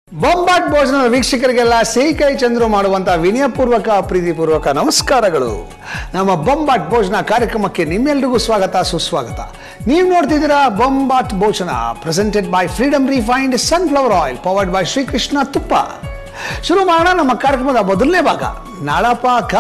ಬೊಂಬಾಟ್ ಭೋಜನದ ವೀಕ್ಷಕರಿಗೆಲ್ಲ ಸೇಕೈ ಚಂದ್ರು ಮಾಡುವಂತ ವಿನಯಪೂರ್ವಕ ಪ್ರೀತಿಪೂರ್ವಕ ನಮಸ್ಕಾರಗಳು ನಮ್ಮ ಬೊಂಬಾಟ್ ಭೋಜನ ಕಾರ್ಯಕ್ರಮಕ್ಕೆ ನಿಮ್ಮೆಲ್ರಿಗೂ ಸ್ವಾಗತ ಸುಸ್ವಾಗತ ನೀವು ನೋಡ್ತಿದ್ದೀರಾ ಬೊಂಬಾಟ್ ಭೋಜನ presented by Freedom refined sunflower oil powered by Shrikrishna ತುಪ್ಪ ಶುರು ಮಾಡೋಣ ನಮ್ಮ ಕಾರ್ಯಕ್ರಮದ ಮೊದಲನೇ ಭಾಗ ನಳಪಾಕ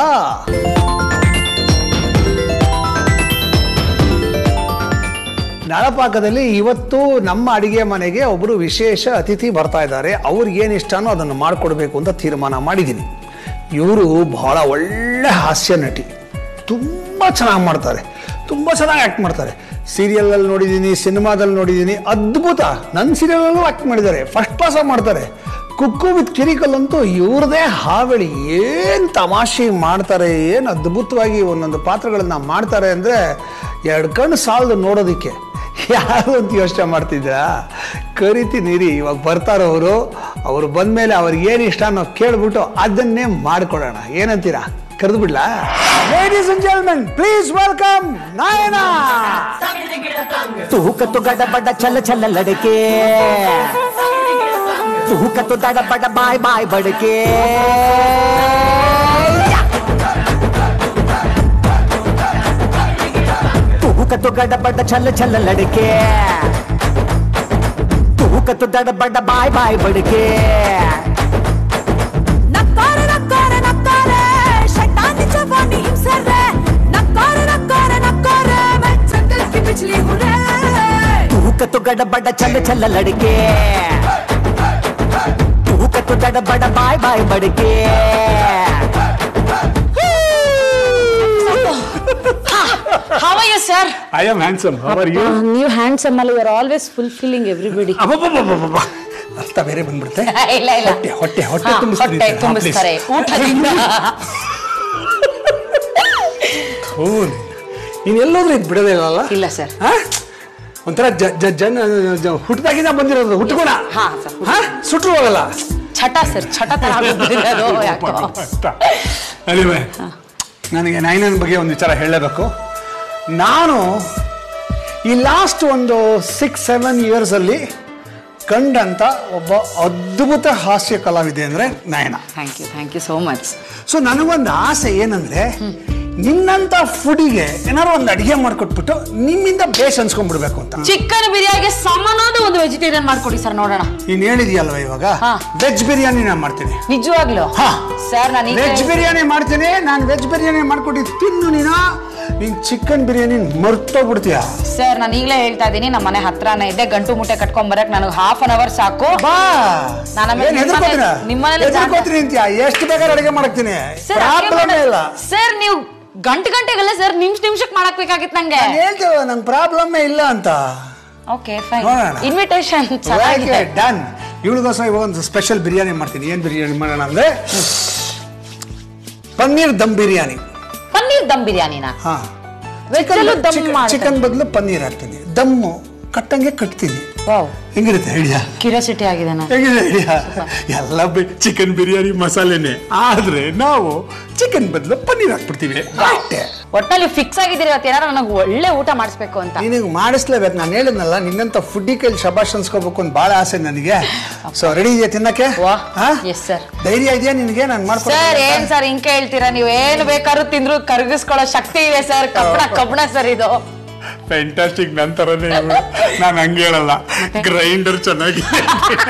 ನಳಪಾಕದಲ್ಲಿ ಇವತ್ತು ನಮ್ಮ ಅಡಿಗೆ ಮನೆಗೆ ಒಬ್ಬರು ವಿಶೇಷ ಅತಿಥಿ ಬರ್ತಾ ಇದ್ದಾರೆ ಅವ್ರಿಗೆ ಏನು ಇಷ್ಟನೋ ಅದನ್ನು ಮಾಡಿಕೊಡ್ಬೇಕು ಅಂತ ತೀರ್ಮಾನ ಮಾಡಿದ್ದೀನಿ ಇವರು ಬಹಳ ಒಳ್ಳೆ ಹಾಸ್ಯ ನಟಿ ತುಂಬ ಚೆನ್ನಾಗಿ ಮಾಡ್ತಾರೆ ತುಂಬ ಚೆನ್ನಾಗಿ ಆ್ಯಕ್ಟ್ ಮಾಡ್ತಾರೆ ಸೀರಿಯಲಲ್ಲಿ ನೋಡಿದ್ದೀನಿ ಸಿನಿಮಾದಲ್ಲಿ ನೋಡಿದ್ದೀನಿ ಅದ್ಭುತ ನನ್ನ ಸೀರಿಯಲಲ್ಲೂ ಆ್ಯಕ್ಟ್ ಮಾಡಿದ್ದಾರೆ ಫಸ್ಟ್ ಕ್ಲಾಸಾಗಿ ಮಾಡ್ತಾರೆ ಕುಕ್ಕು ವಿತ್ ಕಿರಿಕಲ್ ಅಂತೂ ಇವ್ರದೇ ಹಾವಳಿ ಏನು ತಮಾಷೆ ಮಾಡ್ತಾರೆ ಏನು ಅದ್ಭುತವಾಗಿ ಒಂದೊಂದು ಪಾತ್ರಗಳನ್ನ ಮಾಡ್ತಾರೆ ಅಂದರೆ ಎರಡು ಕಣ್ಣು ಸಾಲದು ನೋಡೋದಕ್ಕೆ ಯಾರು ಅಂತ ಯೋಚನೆ ಮಾಡ್ತಿದ್ದೀರಾ ಕರಿತೀನಿ ರೀ ಇವಾಗ ಬರ್ತಾರವರು ಅವರು ಬಂದಮೇಲೆ ಅವ್ರಿಗೆ ಏನು ಇಷ್ಟ ಅನ್ನೋ ಕೇಳ್ಬಿಟ್ಟು ಅದನ್ನೇ ಮಾಡ್ಕೊಡೋಣ ಏನಂತೀರಾ ಕರೆದು ಬಿಡ್ಲಾ ladies and gentlemen please welcome Nayana तू तो गड़ बड़ा चल चल लड़के तू तो दड़ बड़ा बाय बाय बड़के तू तो गड़ बड़ा चल चल लड़के तू तो दड़ बड़ा बाय बाय बड़के ನಕ್ಕಾರೆ ನಕ್ಕಾರೆ ನಕ್ಕಾರೆ ಶೈತಾನಿ ಜವಾನಿ ಹಿಂಸರೆ ನಕ್ಕಾರೆ ನಕ್ಕಾರೆ ನಕ್ಕಾರೆ मैं जंगल की बिजली हूँ रे तू तो गड़ बड़ा चल चल लड़के तू तो दड़ बड़ा बाय बाय बड़के How are you, sir? I am handsome are you ನೀವು ಹ್ಯಾಂಡ್ಸಮ್ ಅಲ್ಲ you are always fulfilling everybody ಅಬ್ಬಬ್ಬಬ್ಬಬ್ಬಬ್ಬ. ಅರ್ಥ ಬೇರೆ ಬಂದ್ಬಿಡುತ್ತೆ ಇಲ್ಲ ಇಲ್ಲ ಹೊಟ್ಟೆ ಹೊಟ್ಟೆ ಹೊಟ್ಟೆ ಹಾ, ತುಂಬಿಸ್ತೀನಿ ಹೊಟ್ಟೆ ಸರ್, ತುಂಬಿಸ್ತಾರೆ please. ಊಟದಿಂದ ಹ್ಞೂ ನೀನು ಎಲ್ಲೋದ್ರೂ ಇದು ಬಿಡೋದೇ ಇಲ್ಲಲ್ಲ ಇಲ್ಲ ಸರ್ ಹಾ? ಒಂಥರ ಜ- ಜ- ಜನ ಜ- ಹುಟ್ದಾಗಿಂದ ಬಂದಿರೋದು ಹುಟ್ಕೋಣ ಹಾ, ಸರ್, ಹುಟ್ಟು. ಹಾ ಸುಟ್ರು ಹೋಗಲ್ಲ ಚಟ ಸರ್ ಚಟ ತರ ಆಗೋಗ್ಬಿಟ್ಟಿದೆ ಅದು ಯಾಕೋ ಅಲ್ಲಿವೆ ನನಗೆ ನೈನನ್ ಬಗ್ಗೆ ಒಂದು ವಿಚಾರ ಹೇಳಬೇಕು ನಾನು ಈ ಲಾಸ್ಟ್ ಒಂದು ಸಿಕ್ಸ್ ಸೆವೆನ್ ಇಯರ್ಸಲ್ಲಿ ಕಂಡಂಥ ಒಬ್ಬ ಅದ್ಭುತ ಹಾಸ್ಯ ಕಲಾವಿದೆ ಅಂದರೆ Nayana thank you thank you so much so ನನಗೊಂದು ಆಸೆ ಏನಂದ್ರೆ ನಿನ್ನಂತ ಫುಡಿಗೆ ಏನಾದ್ರು ಒಂದು ಅಡಿಗೆ ಮಾಡ್ಕೊಟ್ಬಿಟ್ಟು ನಿಮ್ಮಿಂದ ಬೇಸ್ ಅನ್ಸ್ಕೊಂಡ್ಬಿಡ್ಬೇಕು ಅಂತ ಚಿಕನ್ ಬಿರಿಯಾನಿಗೆ ಸಮನಾದ ಒಂದು ವೆಜಿಟೇರಿಯನ್ ಮಾಡ್ಕೊಡಿ ಸರ್ ನೋಡೋಣ ನೀನ್ ಹೇಳಿದ್ಯಲ್ವ ಇವಾಗ ಹಾ. ವೆಜ್ ಬಿರಿಯಾನಿ ನಾನು ಮಾಡ್ತೀನಿ ನಿಜವಾಗ್ಲು ಹಾ. ಸರ್ ನಾನು ವೆಜ್ ಬಿರಿಯಾನಿ ಮಾಡ್ತೀನಿ ನಾನು ವೆಜ್ ಬಿರಿಯಾನಿ ಮಾಡ್ಕೊಟ್ಟು ತಿನ್ನು ನೀನು ನೀನ್ ಚಿಕನ್ ಬಿರಿಯಾನಿ ಮರ್ತೋಗ್ಬಿಡ್ತೀಯ ಸರ್ ನಾನು ಈಗಲೇ ಹೇಳ್ತಾ ಇದ್ದೀನಿ ನಮ್ಮ ಮನೆ ಹತ್ರನೇ ಇದೆ ಗಂಟು ಮುಟ್ಟೆ ಕಟ್ಕೊಂಡ್ ಬರಕ್ ನನಗೆ ಹಾಫ್ ಅನ್ ಅವರ್ ಸಾಕು ಬಾ ನಾನು ಆಮೇಲೆ ಏನ್ ನಿಮ್ಮ ಮನೆ- ಹೆದರ್ಕೋತೀರ ನಿಮ್ಮ ಮನೇಲಿ ಹೆದರ್ಕೋತೀನಿ ಅಂತೀಯ ಎಷ್ಟು ಬೇಕಾದ್ರೆ ಅಡಿಗೆ ಮಾಡಕ್ತೀನಿ ಸರ್ ಪ್ರಾಬ್ಲಮ್ ಇಲ್ಲ ಸರ್ ನೀವು ಗಂಟೆ ಗಂಟೆಗಲ್ಲ ಸರ್ ನಿಮಿಷ ನಿಮಿಷಕ್ಕೆ ಮಾಡಕ್ ಬೇಕಾಗಿತ್ತು ನಂಗೆ ನಾನು ಹೇಳ್ತೇವೆ ನಂಗೆ ಪ್ರಾಬ್ಲಮ್ಮೇ ಇಲ್ಲ ಅಂತ ಓಕೆ ಫೈನ್ ನೋಡೋಣ. ಇನ್ವಿಟೇಷನ್ ಚೆನ್ನಾಗಿದೆ ಡನ್ ಇವಳಿಗೋಸ್ಕರ ಇವಾಗ ಒಂದು ಸ್ಪೆಷಲ್ ಬಿರಿಯಾನಿ ಮಾಡ್ತೀನಿ ಏನ್ ಬಿರಿಯಾನಿ ಮಾಡೋಣ ಅಂದ್ರೆ ಪನ್ನೀರ್ ದಮ್ ಬಿರಿಯಾನಿ ಪನ್ನೀರ್ ದಮ್ ಬಿರಿಯಾನಿನ ಹಾ ವೆಜ್ ಅಲ್ಲೂ ದಮ್ ಮಾಡ್ತಾರೆ ಚಿಕನ್ ಬದಲು ಪನ್ನೀರ್ ಹಾಕ್ತೀನಿ ದಮ್ಮು ಕಟ್ಟಂಗೆ ಕಟ್ತೀನಿ ವಾವ್ ಹೆಂಗಿರುತ್ತೆ ಐಡಿಯಾ ಕ್ಯೂರಿಯಾಸಿಟಿ ಆಗಿದೆ ನಾನು ಹೇಗಿದೆ ಐಡಿಯಾ ಎಲ್ಲ ಚಿಕನ್ ಬಿರಿಯಾನಿ ಮಸಾಲೆನೆ ಆದ್ರೆ ನಾವು ಚಿಕನ್ ಬದಲು ಪನ್ನೀರ್ ಹಾಕ್ಬಿಡ್ತೀವಿ ಅಷ್ಟೇ ಒಟ್ಟಲ್ಲಿ ಫಿಕ್ಸ್ ಆಗಿದ್ದೀರಿ ಇವತ್ತು ಏನಾರ ನನಗೆ ಒಳ್ಳೆ ಊಟ ಮಾಡಿಸ್ಬೇಕು ಅಂತ ನಿನಗೆ ಮಾಡಿಸ್ಲೇಬೇಕು ನಾನು ಹೇಳಿದ್ನಲ್ಲ ನಿನ್ನಂತ ಫುಡ್ಡಿ ಕೈಲಿ ಶಬಾಷ್ ಅನ್ಸ್ಕೋಬೇಕು ಅಂತ ಭಾಳ ಆಸೆ ನನಗೆ ಸೊ ರೆಡಿ ಇದೆಯಾ ತಿನ್ನಕ್ಕೆ ವಾ. ಹಾ? Yes, sir. ಧೈರ್ಯ ಇದೆಯಾ ನಿನಗೆ ನಾನು ಸರ್ ಮಾಡ್ಕೊಡ್ತೀನಿ ಏನ್ ಸರ್ ಹಿಂಗ್ ಹೇಳ್ತೀರಾ ನೀವು ಏನ್ ಬೇಕಾದ್ರೂ ತಿಂದ್ರು ಕರಗಿಸ್ಕೊಳ್ಳೋ ಶಕ್ತಿ ಇದೆ ಸರ್ ಕಬ್ಬಣ ಕಬ್ಬಣ ಸರ್ ಇದು ಫ್ಯಾಂಟಾಸ್ಟಿಕ್ ನಂತರನೇ ನಾನು ಹಂಗೆ ಹೇಳಲ್ಲ ಗ್ರೈಂಡರ್ ಚೆನ್ನಾಗಿದೆ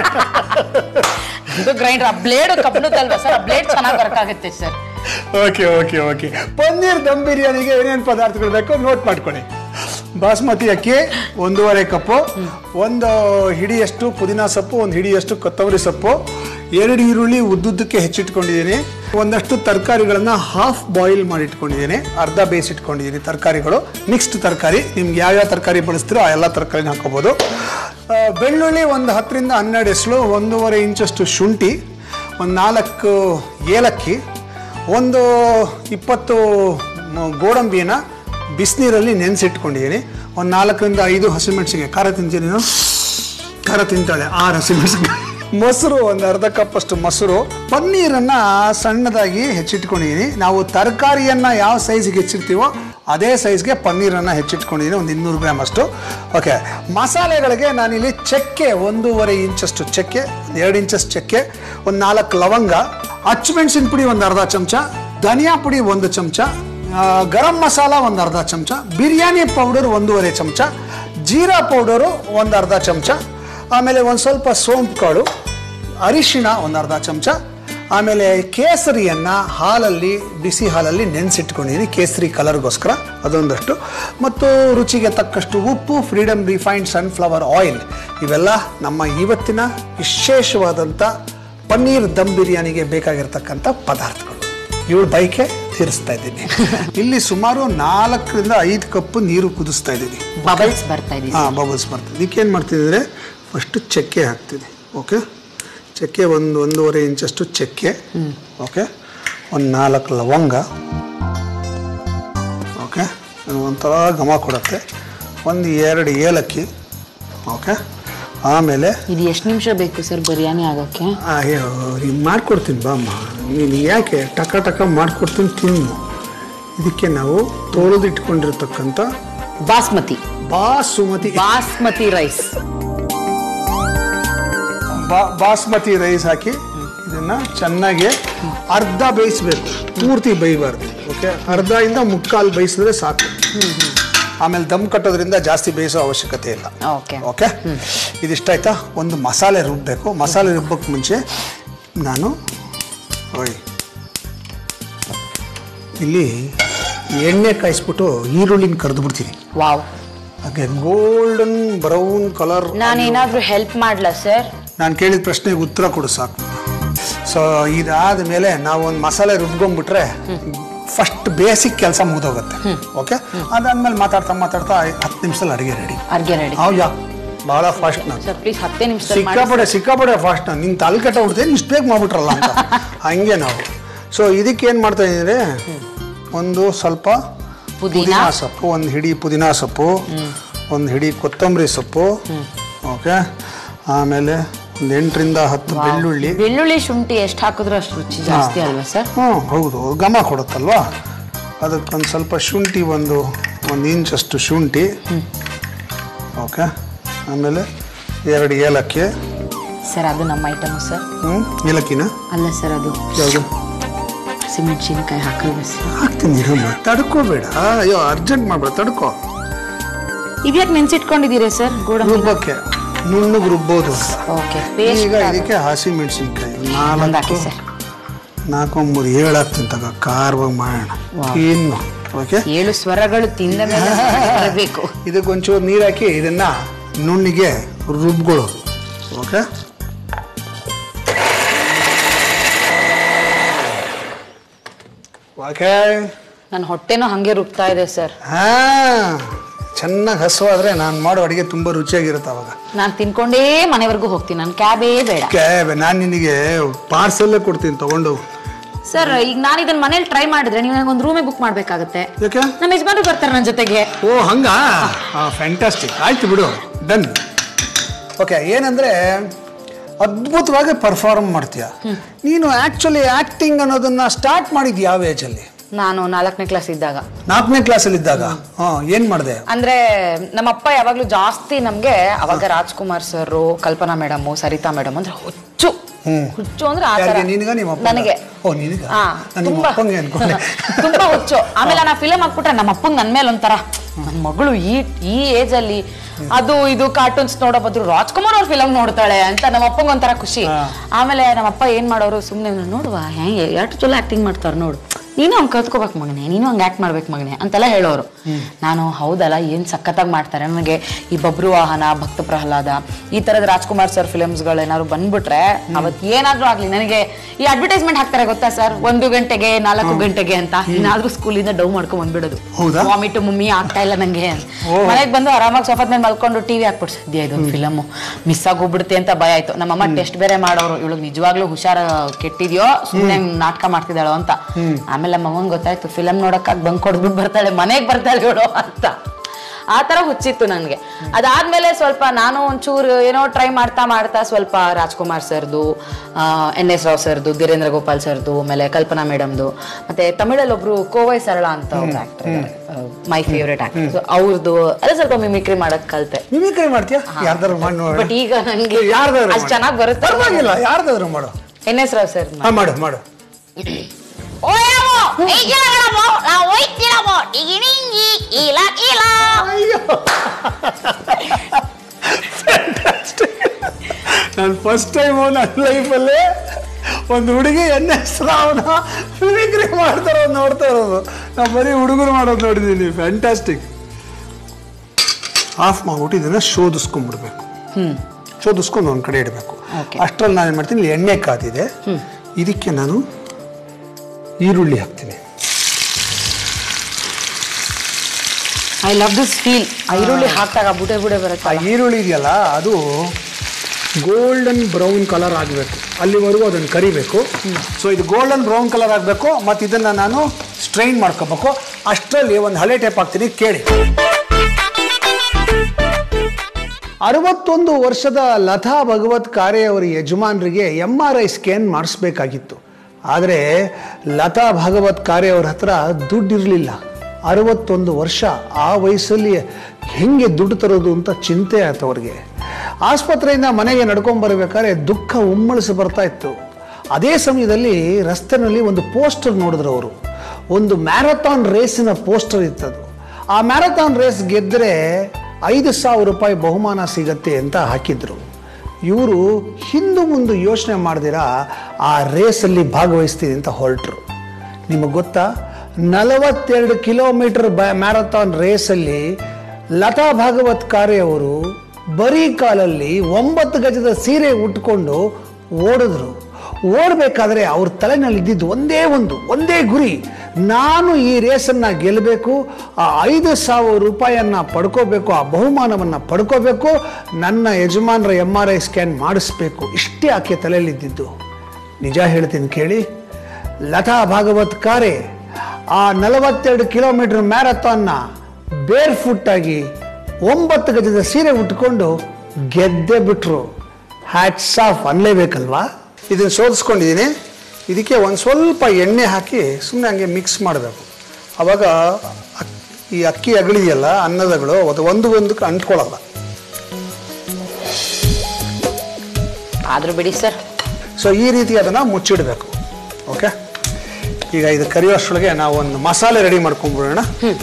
ಇದು ಗ್ರೈಂಡರ್ ಬ್ಲೇಡ್ ಕಬ್ಬಣದಲ್ವಾ ಸರ್ ಆ ಬ್ಲೇಡ್ ಚೆನ್ನಾಗಿ ವರ್ಕ್ ಆಗುತ್ತೆ sir okay okay okay paneer dum ಬಿರಿಯಾನಿಗೆ ಏನೇನು ಪದಾರ್ಥಗಳು ಬೇಕು ನೋಟ್ ಮಾಡ್ಕೊಳ್ಳಿ ಬಾಸ್ಮತಿ ಅಕ್ಕಿ ಒಂದೂವರೆ ಕಪ್ಪು ಒಂದು ಹಿಡಿಯಷ್ಟು ಪುದೀನ ಸೊಪ್ಪು ಒಂದು ಹಿಡಿಯಷ್ಟು ಕೊತ್ತಂಬರಿ ಸೊಪ್ಪು ಎರಡು ಈರುಳ್ಳಿ ಉದ್ದುದ್ದಕ್ಕೆ ಹೆಚ್ಚಿಟ್ಕೊಂಡಿದ್ದೀನಿ ಒಂದಷ್ಟು ತರಕಾರಿಗಳನ್ನ ಹಾಫ್ ಬಾಯ್ಲ್ ಮಾಡಿ ಇಟ್ಕೊಂಡಿದ್ದೀನಿ ಅರ್ಧ ಬೇಯಿಸಿಟ್ಕೊಂಡಿದ್ದೀನಿ ತರಕಾರಿಗಳು ಮಿಕ್ಸ್ಡ್ ತರಕಾರಿ ನಿಮ್ಗೆ ಯಾವ್ಯಾವ ತರಕಾರಿ ಬಳಸ್ತೀರೋ ಆ ಎಲ್ಲ ತರಕಾರಿನ ಹಾಕೋಬೋದು ಆ, ಬೆಳ್ಳುಳ್ಳಿ ಒಂದು ಹತ್ತರಿಂದ ಹನ್ನೆರಡು ಎಸ್ಳು ಒಂದೂವರೆ ಇಂಚಷ್ಟು ಶುಂಠಿ ಒಂದು ನಾಲ್ಕು ಏಲಕ್ಕಿ ಒಂದು ಇಪ್ಪತ್ತು ಮ- ಗೋಡಂಬಿನ ಬಿಸಿನೀರಲ್ಲಿ ನೆನೆಸಿಟ್ಕೊಂಡಿದ್ದೀನಿ ಒಂದು ನಾಲ್ಕರಿಂದ ಐದು ಹಸಿಮೆಣಸಿಗೆ ಖಾರ ತಿಂತೀನಿ ನೀನು ಖಾರ ತಿಂತಾಳೆ ಆರು ಹಸಿಮೆಣಸಿನ್ಕಾಯಿ ಮೊಸರು ಒಂದು ಅರ್ಧ ಕಪ್ ಅಷ್ಟು ಮೊಸರು ಪನ್ನೀರನ್ನ ಸಣ್ಣದಾಗಿ ಹೆಚ್ಚಿಟ್ಕೊಂಡಿದ್ದೀನಿ ನಾವು ತರಕಾರಿಯನ್ನ ಯಾವ ಸೈಜ್ಗೆ ಹೆಚ್ಚಿರ್ತೀವೋ ಅದೇ ಸೈಜ್ಗೆ ಪನ್ನೀರನ್ನ ಹೆಚ್ಚಿಟ್ಕೊಂಡಿದ್ದೀನಿ ಒಂದು ಇನ್ನೂರು ಗ್ರಾಮ್ ಅಷ್ಟು ಓಕೆ ಮಸಾಲೆಗಳಿಗೆ ನಾನಿಲ್ಲಿ ಚಕ್ಕೆ ಒಂದೂವರೆ ಇಂಚಷ್ಟು ಚಕ್ಕೆ ಎರಡು ಇಂಚಸ್ ಚಕ್ಕೆ ಒಂದು ನಾಲ್ಕು ಲವಂಗ ಅಚ್ಚಮೆಣಸಿನ ಪುಡಿ ಒಂದು ಅರ್ಧ ಚಮಚ ಧನಿಯಾ ಪುಡಿ ಒಂದು ಚಮಚ ಆ, ಗರಂ ಮಸಾಲ ಒಂದು ಅರ್ಧ ಚಮಚ ಬಿರಿಯಾನಿ ಪೌಡರ್ ಒಂದೂವರೆ ಚಮಚ ಜೀರಾ ಪೌಡರು ಒಂದು ಅರ್ಧ ಚಮಚ ಆಮೇಲೆ ಒಂದು ಸ್ವಲ್ಪ ಸೋಂಪು ಕಾಳು ಅರಿಶಿಣ ಒಂದು ಅರ್ಧ ಚಮಚ ಆಮೇಲೆ ಕೇಸರಿಯನ್ನು ಹಾಲಲ್ಲಿ ಬಿಸಿ ಹಾಲಲ್ಲಿ ನೆನೆಸಿಟ್ಕೊಂಡಿದ್ದೀನಿ ಕೇಸರಿ ಕಲರ್ಗೋಸ್ಕರ ಅದೊಂದಷ್ಟು ಮತ್ತು ರುಚಿಗೆ ತಕ್ಕಷ್ಟು ಉಪ್ಪು ಫ್ರೀಡಮ್ ರಿಫೈನ್ಡ್ ಸನ್ಫ್ಲವರ್ ಆಯಿಲ್ ಇವೆಲ್ಲ ನಮ್ಮ ಇವತ್ತಿನ ವಿಶೇಷವಾದಂಥ ಪನ್ನೀರ್ ದಮ್ ಬಿರಿಯಾನಿಗೆ ಬೇಕಾಗಿರ್ತಕ್ಕಂಥ ಪದಾರ್ಥಗಳು ಇವಳು ಬೈಕೆ ತೀರಿಸ್ತಾ ಇದ್ದೀನಿ ಇಲ್ಲಿ ಸುಮಾರು ನಾಲ್ಕರಿಂದ ಐದು ಕಪ್ ನೀರು ಕುದಿಸ್ತಾ ಇದ್ದೀನಿ ಬಬಲ್ಸ್ ಬರ್ತಾ ಇದೆ ಹಾಂ ಬಬಲ್ಸ್ ಬರ್ತದೆ ಇದಕ್ಕೇನು ಮಾಡ್ತಿದ್ರೆ ಫಸ್ಟ್ ಚಕ್ಕೆ ಹಾಕ್ತೀನಿ ಓಕೆ ಚಕ್ಕೆ ಒಂದು ಒಂದೂವರೆ ಇಂಚಷ್ಟು ಚಕ್ಕೆ ಓಕೆ ಒಂದು ನಾಲ್ಕು ಲವಂಗ ಓಕೆ ಅದು ಒಂಥರ ಘಮ ಕೊಡುತ್ತೆ ಒಂದು ಎರಡು ಏಲಕ್ಕಿ ಓಕೆ ಆಮೇಲೆ ಇದು ಎಷ್ಟು ನಿಮಿಷ ಬೇಕು ಸರ್ ಬಿರಿಯಾನಿ ಆಗೋಕ್ಕೆ ಅಯ್ಯೋ ನೀನು ಮಾಡ್ಕೊಡ್ತೀನಿ ಬಾಮ್ಮ ನೀನು ಯಾಕೆ ಟಕ ಟಕ ಮಾಡ್ಕೊಡ್ತೀನಿ ತಿನ್ನು ಇದಕ್ಕೆ ನಾವು ತೊಳೆದಿಟ್ಕೊಂಡಿರ್ತಕ್ಕಂಥ ಬಾಸ್ಮತಿ ಬಾಸುಮತಿ ಬಾಸ್ಮತಿ ರೈಸ್ ಬಾ- ಬಾಸ್ಮತಿ ರೈಸ್ ಹಾಕಿ ಇದನ್ನ ಚೆನ್ನಾಗಿ ಅರ್ಧ ಬೇಯಿಸ್ಬೇಕು ಪೂರ್ತಿ ಬೇಯಬಾರ್ದು ಓಕೆ ಅರ್ಧ ಇಂದ ಮುಕ್ಕಾಲು ಬೇಯಿಸಿದ್ರೆ ಸಾಕು ಆಮೇಲೆ ದಮ್ ಕಟ್ಟೋದ್ರಿಂದ ಜಾಸ್ತಿ ಬೇಯಿಸೋ ಅವಶ್ಯಕತೆ ಇಲ್ಲ ಓಕೆ ಓಕೆ ಇದಿಷ್ಟಾಯ್ತಾ ಒಂದು ಮಸಾಲೆ ರುಬ್ಬಬೇಕು ಮಸಾಲೆ ರುಬ್ಬಕ್ಕೆ ಮುಂಚೆ ನಾನು ಓಯ್ ಇಲ್ಲಿ ಎಣ್ಣೆ ಕಾಯಿಸ್ಬಿಟ್ಟು ಈರುಳ್ಳಿನ ಕರೆದು ಬಿಡ್ತೀನಿ ವಾವ್ ಹಾಗೆ ಗೋಲ್ಡನ್ ಬ್ರೌನ್ ಕಲರ್ ನಾನೇನಾದ್ರೂ ಹೆಲ್ಪ್ ಮಾಡ್ಲಾ ಸರ್ ನಾನು ಕೇಳಿದ ಪ್ರಶ್ನೆಗೆ ಉತ್ತರ ಕೊಡು ಸಾಕು ಸೊ ಇದಾದ ಮೇಲೆ ನಾವು ಒಂದು ಮಸಾಲೆ ರುಬ್ಕೊಂಡ್ಬಿಟ್ರೆ ಫಸ್ಟ್ ಬೇಸಿಕ್ ಕೆಲಸ ಮುಗಿದೋಗುತ್ತೆ ಓಕೆ ಅದಾದ್ಮೇಲೆ ಮಾತಾಡ್ತಾ ಮಾತಾಡ್ತಾ ಹತ್ತು ನಿಮಿಷದಲ್ಲಿ ಅಡುಗೆ ರೆಡಿ ಅರ್ಗೆ ರೆಡಿ ಹೌದಾ ಭಾಳ ಫಾಸ್ಟ್ ನಾನು ಸರ್ ಪ್ಲೀಸ್ ಹತ್ತೇ ನಿಮಿಷದಲ್ಲಿ ಮಾಡಿ ಸಿಕ್ಕಾಪಡೆ ಸಿಕ್ಕಾಪಡೆ ಫಾಸ್ಟ್ ನಾನು ನಿಂಗೆ ತಲೆ ಕಟ್ಟ ಬಿಡ್ತೀನಿ ಇಷ್ಟು ಬೇಗ ಮಾಡ್ಬಿಟ್ರಲ್ಲ ಅಂತ ಹಂಗೆ ನಾವು ಸೊ ಇದಕ್ಕೆ ಏನು ಮಾಡ್ತಾ ಇದ್ದೀರಿ ಒಂದು ಸ್ವಲ್ಪ ಪುದೀನ ಪುದೀನ ಸೊಪ್ಪು ಒಂದು ಹಿಡಿ ಪುದೀನ ಸೊಪ್ಪು ಒಂದು ಹಿಡಿ ಕೊತ್ತಂಬರಿ ಸೊಪ್ಪು ಓಕೆ ಆಮೇಲೆ ಒಂದು ಎಂಟರಿಂದ ಹತ್ತು ಬೆಳ್ಳುಳ್ಳಿ ಬೆಳ್ಳುಳ್ಳಿ ಶುಂಠಿ ಎಷ್ಟು ಹಾಕಿದ್ರು ಅಷ್ಟು ರುಚಿ ಜಾಸ್ತಿ ಅಲ್ವಾ ಸರ್ ಹ್ಞೂ ಹೌದು ಘಮ ಕೊಡುತ್ತಲ್ವಾ ಅದಕ್ಕೊಂದು ಸ್ವಲ್ಪ ಶುಂಠಿ ಒಂದು ಒಂದು ಇಂಚಷ್ಟು ಶುಂಠಿ ಓಕೆ ಆಮೇಲೆ ಎರಡು ಏಲಕ್ಕಿ ಸರ್ ಅದು ನಮ್ಮ ಐಟಮ್ ಸರ್ ಹ್ಞೂ ಏಲಕ್ಕಿನ ಅಲ್ಲ ಸರ್ ಅದು ಯಾವುದು ಸಿಮೆಣಸಿನ್ಕಾಯಿ ಹಾಕಲ್ವಾ ಸರ್ ಹಾಕ್ತೀನಿ ಇರಮ್ಮ ತಡ್ಕೋಬೇಡ ಅಯ್ಯೋ ಅರ್ಜೆಂಟ್ ಮಾಡ್ಬೇಡ ತಡ್ಕೋ ಇದ್ಯಾಕೆ ನೆನ್ಸಿಟ್ಕೊಂಡಿದ್ದೀರಾ ಸರ್ ಗೋಡಂಬಿ ರುಬ್ಬಕ್ಕೆ ನುಣ್ಣಗೆ ರುಬ್ಬೋದು ಅಂತ ಓಕೆ ಈಗ ಪೇಸ್ಟ್ ಇದಕ್ಕೆ ಹಸಿ ಮೆಣಸಿನ್ಕಾಯಿ ಹಾಕಿ ನಾಲ್ಕು ಸರ್ ನಾಲ್ಕು ಮೂರು ಏಳು ಹಾಕ್ತೀನಿ ತಗ ಖಾರವಾಗಿ ಮಾಡೋಣ ವಾವ್. ಇನ್ನು ಓಕೆ ಏಳು ಸ್ವರಗಳು ತಿಂದ ಮೇಲೆ ಬರಬೇಕು ಇದಕ್ಕೆ ಒಂಚೂರು ನೀರು ಹಾಕಿ ಇದನ್ನ ನುಣ್ಣಿಗೆ ರುಬ್ಕೊಳ್ಳೋದು ಓಕೆ ಓಕೆ ನನ್ನ ಹೊಟ್ಟೆನೂ ಹಂಗೆ ರುಬ್ತಾ ಇದೆ ಸರ್ ಹಾ ಚೆನ್ನಾಗಿ ಹಸುವಾದ್ರೆ ನಾನು ಮಾಡೋ ಅಡುಗೆ ತುಂಬ ರುಚಿಯಾಗಿರುತ್ತೆ ಅವಾಗ ನಾನು ತಿನ್ಕೊಂಡೇ ಮನೆವರೆಗೂ ಹೋಗ್ತೀನಿ ನನ್ನ ಕ್ಯಾಬೇ ಬೇಡ ಕ್ಯಾಬ್ ನಾನು ನಿನಗೆ ಪಾರ್ಸೆಲ್ಲೇ ಕೊಡ್ತೀನಿ ತಗೊಂಡು ಸರ್ ಈಗ ನಾನು ಇದನ್ನ ಮನೇಲಿ ಟ್ರೈ ಮಾಡಿದ್ರೆ ನೀವು ನನಗೆ ಒಂದು ರೂಮೇ ಬುಕ್ ಮಾಡ್ಬೇಕಾಗತ್ತೆ ಯಾಕೆ ನಮ್ಮ ಯಜಮಾನ್ರು ಬರ್ತಾರೆ ನನ್ನ ಜೊತೆಗೆ ಓ ಹಂಗಾ ಫ್ಯಾಂಟಾಸ್ಟಿಕ್ ಆಯ್ತು ಬಿಡು ಡನ್ ಓಕೆ ಏನಂದ್ರೆ ಅದ್ಭುತವಾಗಿ ಪರ್ಫಾರ್ಮ್ ಮಾಡ್ತೀಯ ನೀನು ಆಕ್ಚುಲಿ ಆಕ್ಟಿಂಗ್ ಅನ್ನೋದನ್ನ ಸ್ಟಾರ್ಟ್ ಮಾಡಿದ್ ಯಾವ ಏಜಲ್ಲಿ ನಾನು ನಾಲ್ಕನೇ ಕ್ಲಾಸ್ ಇದ್ದಾಗ ನಾಲ್ಕನೇ ಕ್ಲಾಸಲ್ಲಿ ಇದ್ದಾಗ ಹಾಂ ಏನು ಮಾಡಿದೆ ಅಂದ್ರೆ ನಮ್ಮಪ್ಪ ಯಾವಾಗ್ಲೂ ಜಾಸ್ತಿ ನಮ್ಗೆ ಅವಾಗ Rajkumar sir Kalpana madam Sarita madam ಅಂದ್ರೆ ಹುಚ್ಚು ಹುಚ್ಚು ಅಂದ್ರೆ ಆ ಥರ. ಯಾರಿಗೆ ನಿನಗ ನಿಮ್ಮ ಅಪ್ಪಂಗ? ನನಗೆ ಓ ನಿನಗ ಹಾ, ನಾನು ನಿಮ್ಮ ತುಂಬಾ ಅಪ್ಪಂಗೆ ಅನ್ಕೊಂಡೆ ತುಂಬಾ ಹುಚ್ಚು ಆಮೇಲೆ ನಾ ಫಿಲಮ್ ಹಾಕ್ಬಿಟ್ರೆ ನಮ್ಮ ಅಪ್ಪಂಗ್ ನನ್ ಮೇಲೆ ಒಂಥರ ನನ್ನ ಮಗಳು ಈ ಈ ಏಜ್ ಅಲ್ಲಿ ಅದು ಇದು ಕಾರ್ಟೂನ್ಸ್ ನೋಡೋ ಬದ್ರು ರಾಜ್ಕುಮಾರ್ ಅವ್ರ ಫಿಲಮ್ ನೋಡ್ತಾಳೆ ಅಂತ ನಮ್ಮ ಅಪ್ಪಂಗ್ ಒಂಥರ ಖುಷಿ ಆಮೇಲೆ ನಮ್ಮ ಅಪ್ಪ ಏನ್ ಮಾಡೋರು ಸುಮ್ನೆ ನೋಡುವ ಹೆಂಗೆ ಎಷ್ಟು ಚಲೋ ಆಕ್ಟಿಂಗ್ ಮಾಡ್ತಾರ ನೋಡು ನೀನು ಹಂಗೆ ಕಲ್ತ್ಕೋಬೇಕು ಮಗನೆ ನೀನು ಹಂಗೆ ಆಕ್ಟ್ ಮಾಡ್ಬೇಕು ಮಗನೆ ಅಂತೆಲ್ಲ ಹೇಳೋರು ನಾನು ಹೌದಲ್ಲ ಏನ್ ಸಖತ್ತಾಗಿ ಮಾಡ್ತಾರೆ ನನಗೆ ಈ ಬಬ್ರು ವಾಹನ ಭಕ್ತ ಪ್ರಹ್ಲಾದ ಈ ತರದ ರಾಜ್ಕುಮಾರ್ ಸರ್ ಫಿಲಮ್ಸ್ಗಳು ಏನಾದ್ರು ಬಂದ್ಬಿಟ್ರೆ ಅವತ್ ಏನಾದ್ರೂ ಆಗ್ಲಿ ನನಗೆ ಈ ಅಡ್ವರ್ಟೈಸ್ಮೆಂಟ್ ಹಾಕ್ತಾರೆ ಗೊತ್ತಾ ಸರ್ ಒಂದು ಗಂಟೆಗೆ ನಾಲ್ಕು ಗಂಟೆಗೆ ಅಂತ ಏನಾದ್ರೂ ಸ್ಕೂಲಿಂದ ಡೌ ಮಾಡ್ಕೊಂಡ್ ಬಂದ್ಬಿಡೋದು ಹೌದಾ? ವಾಮಿಟ್ ಮುಮ್ಮಿ ಆಗ್ತಾ ಇಲ್ಲ ನಂಗೆ ಮನೆಗೆ ಬಂದು ಆರಾಮಾಗಿ ಸೋಫಾದ ಮೇಲೆ ಮಲ್ಕೊಂಡು ಟಿವಿ ಹಾಕ್ಬಿಟ್ಟು ಸದ್ಯ ಇದೊಂದು ಫಿಲಮ್ ಮಿಸ್ ಆಗೋಗ್ಬಿಡುತ್ತೆ ಅಂತ ಭಯ ಆಯ್ತು ನಮ್ಮಮ್ಮ ಟೆಸ್ಟ್ ಬೇರೆ ಮಾಡೋರು ಇವಳಿಗೆ ನಿಜವಾಗ್ಲೂ ಹುಷಾರ ಕೆಟ್ಟಿದ್ಯೋ ಸುಮ್ಮನೆ ನಾಟಕ ಮಾಡ್ತಿದ್ದಾಳೋ ಅಂತ ಆಮೇಲೆ ನಮ್ಮಮ್ಮಂಗೆ ಗೊತ್ತಾಯ್ತು ಫಿಲಮ್ ನೋಡಕ್ಕಾಗಿ ಬಂಕ್ ಕೊಡ್ಬಿಟ್ಟು ಬರ್ತಾಳೆ ಮನೆಗೆ ಬರ್ತಾಳೆ ಇವಳು ಅಂತ ಆ ತರ ಹುಚ್ಚಿತ್ತು ನನ್ಗೆ ಅದಾದ್ಮೇಲೆ ಸ್ವಲ್ಪ ನಾನು ಒಂಚೂರು ಏನೋ ಟ್ರೈ ಮಾಡ್ತಾ ಮಾಡ್ತಾ ಸ್ವಲ್ಪ ರಾಜ್ಕುಮಾರ್ ಸರ್ದು ಎನ್ ಎಸ್ ರಾವ್ ಸರ್ದು ಧೀರೇಂದ್ರ ಗೋಪಾಲ್ ಸರ್ದು ಆಮೇಲೆ ಕಲ್ಪನಾ ಮೇಡಮ್ದು ಮತ್ತೆ ತಮಿಳಲ್ಲಿ ಒಬ್ರು ಕೋವೈ ಸರಳ ಅಂತ ಒಬ್ರು ಆಕ್ಟರ್ ಮೈ ಫೇವ್ರೆಟ್ ಆಕ್ಟರ್ ಅವ್ರದ್ದು ಅದೇ ಸ್ವಲ್ಪ ಮಿಮಿಕ್ರಿ ಮಾಡಕ್ ಕಲ್ತೆ ಮಿಮಿಕ್ರಿ ಮಾಡ್ತೀಯಾ ಯಾರ್ದಾರು ಮಾಡಿ ನೋಡೋಣ ಬಟ್ ಈಗ ನನ್ಗೆ ಯಾರ್ದಾದ್ರು ಅಷ್ಟ್ ಚೆನ್ನಾಗ್ ಬರುತ್ತೆ ಪರವಾಗಿಲ್ಲ ಯಾರ್ದಾದ್ರು ಮಾಡು ಎನ್ ಎಸ್ ರಾವ್ ಸರ್ ಹಾ ಮಾಡು ಮಾಡು ಅಯ್ಯೋ ನಾನು ಫಸ್ಟ್ ಟೈಮು ನನ್ನ ಲೈಫಲ್ಲೇ ಒಂದು ಹುಡುಗಿ ಎನ್ ಎಸ್ ರಾವ್ನ ಮಿಮಿಕ್ರಿ ಮಾಡ್ತಾರೋ ನೋಡ್ತಾ ಇರೋದು ನಾವು ಬರೀ ಹುಡುಗರು ಮಾಡೋದು ನೋಡಿದ್ದೀನಿ ಫ್ಯಾಂಟಾಸ್ಟಿಕ್ ಆಫ್ ಮಾಡ್ಬಿಟ್ಟು ಇದನ್ನ ಶೋಧಿಸ್ಕೊಂಡ್ಬಿಡ್ಬೇಕು ಶೋಧಿಸ್ಕೊಂಡು ಒಂದು ಕಡೆ ಇಡಬೇಕು Okay. ಅಷ್ಟರಲ್ಲಿ ನಾನು ಏನು ಮಾಡ್ತೀನಿ ಇಲ್ಲಿ ಎಣ್ಣೆ ಕಾದಿದೆ ಇದಕ್ಕೆ ನಾನು ಈರುಳ್ಳಿ ಹಾಕ್ತೀನಿ ಐ ಲವ್ ದಿಸ್ ಫೀಲ್ ಈರುಳ್ಳಿ ಹಾಕ್ದಾಗ ಬುಡೆ ಬುಡೆ ಆ ಬರುತ್ತೆ ಈರುಳ್ಳಿ ಇದೆಯಲ್ಲ ಅದು ಗೋಲ್ಡನ್ ಬ್ರೌನ್ ಕಲರ್ ಆಗಬೇಕು ಅಲ್ಲಿವರೆಗೂ ಅದನ್ನು ಕರಿಬೇಕು ಸೊ ಇದು ಗೋಲ್ಡನ್ ಬ್ರೌನ್ ಕಲರ್ ಆಗಬೇಕು ಮತ್ತು ಇದನ್ನು ನಾನು ಸ್ಟ್ರೈನ್ ಮಾಡ್ಕೋಬೇಕು ಅಷ್ಟರಲ್ಲಿ ಒಂದು ಹಳೆ ಟೈಪ್ ಹಾಕ್ತೀನಿ ಕೇಳಿ ಅರವತ್ತೊಂದು ವರ್ಷದ ಲತಾ ಭಗವತ್ ಕಾರೆ ಅವರ ಯಜಮಾನರಿಗೆ ಎಮ್ ಆರ್ ಐ ಸ್ಕ್ಯಾನ್ ಮಾಡಿಸ್ಬೇಕಾಗಿತ್ತು ಆದರೆ ಲತಾ ಭಗವತ್ ಕಾರೆ ಅವ್ರ ಹತ್ರ ದುಡ್ಡಿರಲಿಲ್ಲ ಅರವತ್ತೊಂದು ವರ್ಷ ಆ ವಯಸ್ಸಲ್ಲಿ ಹೆಂಗೆ ದುಡ್ಡು ತರೋದು ಅಂತ ಚಿಂತೆ ಆಯ್ತು ಅವ್ರಿಗೆ ಆಸ್ಪತ್ರೆಯಿಂದ ಮನೆಗೆ ನಡ್ಕೊಂಡ್ಬರ್ಬೇಕಾದ್ರೆ ದುಃಖ ಉಮ್ಮಳಿಸಿ ಬರ್ತಾ ಇತ್ತು ಅದೇ ಸಮಯದಲ್ಲಿ ರಸ್ತೆನಲ್ಲಿ ಒಂದು ಪೋಸ್ಟರ್ ನೋಡಿದ್ರು ಅವರು ಒಂದು ಮ್ಯಾರಥಾನ್ ರೇಸಿನ ಪೋಸ್ಟರ್ ಇತ್ತದು ಆ ಮ್ಯಾರಥಾನ್ ರೇಸ್ ಗೆದ್ದರೆ ಐದು ಸಾವಿರ ರೂಪಾಯಿ ಬಹುಮಾನ ಸಿಗತ್ತೆ ಅಂತ ಹಾಕಿದ್ರು ಇವರು ಹಿಂದು ಮುಂದೆ ಯೋಚನೆ ಮಾಡ್ದಿರಾ ಆ ರೇಸಲ್ಲಿ ಭಾಗವಹಿಸ್ತೀನಿ ಅಂತ ಹೊರಟರು ನಿಮಗೆ ಗೊತ್ತಾ ನಲವತ್ತೆರಡು ಕಿಲೋಮೀಟರ್ ಬ ಮ್ಯಾರಥಾನ್ ರೇಸಲ್ಲಿ ಲತಾ ಭಾಗವತ್ ಕಾರೆ ಅವರು ಬರೀ ಕಾಲಲ್ಲಿ ಒಂಬತ್ತು ಗಜದ ಸೀರೆ ಉಟ್ಕೊಂಡು ಓಡಿದ್ರು ಓಡಬೇಕಾದ್ರೆ ಅವ್ರ ತಲೆನಲ್ಲಿ ಇದ್ದಿದ್ದು ಒಂದೇ ಒಂದು ಒಂದೇ ಗುರಿ ನಾನು ಈ ರೇಸನ್ನು ಗೆಲ್ಲಬೇಕು ಆ ಐದು ಸಾವಿರ ರೂಪಾಯಿಯನ್ನು ಪಡ್ಕೋಬೇಕು ಆ ಬಹುಮಾನವನ್ನು ಪಡ್ಕೋಬೇಕು ನನ್ನ ಯಜಮಾನರ ಎಮ್ ಆರ್ ಐ ಸ್ಕ್ಯಾನ್ ಮಾಡಿಸ್ಬೇಕು ಇಷ್ಟೇ ಆಕೆ ತಲೆಯಲ್ಲಿದ್ದಿದ್ದು ನಿಜ ಹೇಳ್ತೀನಿ ಕೇಳಿ ಲತಾ ಭಾಗವತ್ ಕಾರೆ ಆ ನಲವತ್ತೆರಡು ಕಿಲೋಮೀಟರ್ ಮ್ಯಾರಥಾನ್ನ ಬೇರ್ ಫುಟ್ ಆಗಿ ಒಂಬತ್ತು ಗಜದ ಸೀರೆ ಉಟ್ಕೊಂಡು ಗೆದ್ದೆ ಬಿಟ್ರು ಹ್ಯಾಟ್ಸ್ ಆಫ್ ಅನ್ಲೇಬೇಕಲ್ವಾ ಇದನ್ನು ಶೋಧಿಸ್ಕೊಂಡಿದ್ದೀನಿ ಇದಕ್ಕೆ ಒಂದು ಸ್ವಲ್ಪ ಎಣ್ಣೆ ಹಾಕಿ ಸುಮ್ಮನೆ ಹಂಗೆ ಮಿಕ್ಸ್ ಮಾಡಬೇಕು ಅವಾಗ ಅಕ್- ಈ ಅಕ್ಕಿ ಅಗಳಿದೆಯಲ್ಲ ಅನ್ನದಗಳು ಅದು ಒಂದು ಒಂದಕ್ಕೆ ಅಂಟ್ಕೊಳ್ಳಲ್ಲ ಆದ್ರೂ ಬಿಡಿ ಸರ್ ಸೊ ಈ ರೀತಿ ಅದನ್ನು ಮುಚ್ಚಿಡಬೇಕು ಓಕೆ ಈಗ ಇದು ಕರಿಯೋಷ್ಟರೊಳಗೆ ನಾವು ಒಂದು ಮಸಾಲೆ ರೆಡಿ ಮಾಡ್ಕೊಂಡ್ಬಿಡೋಣ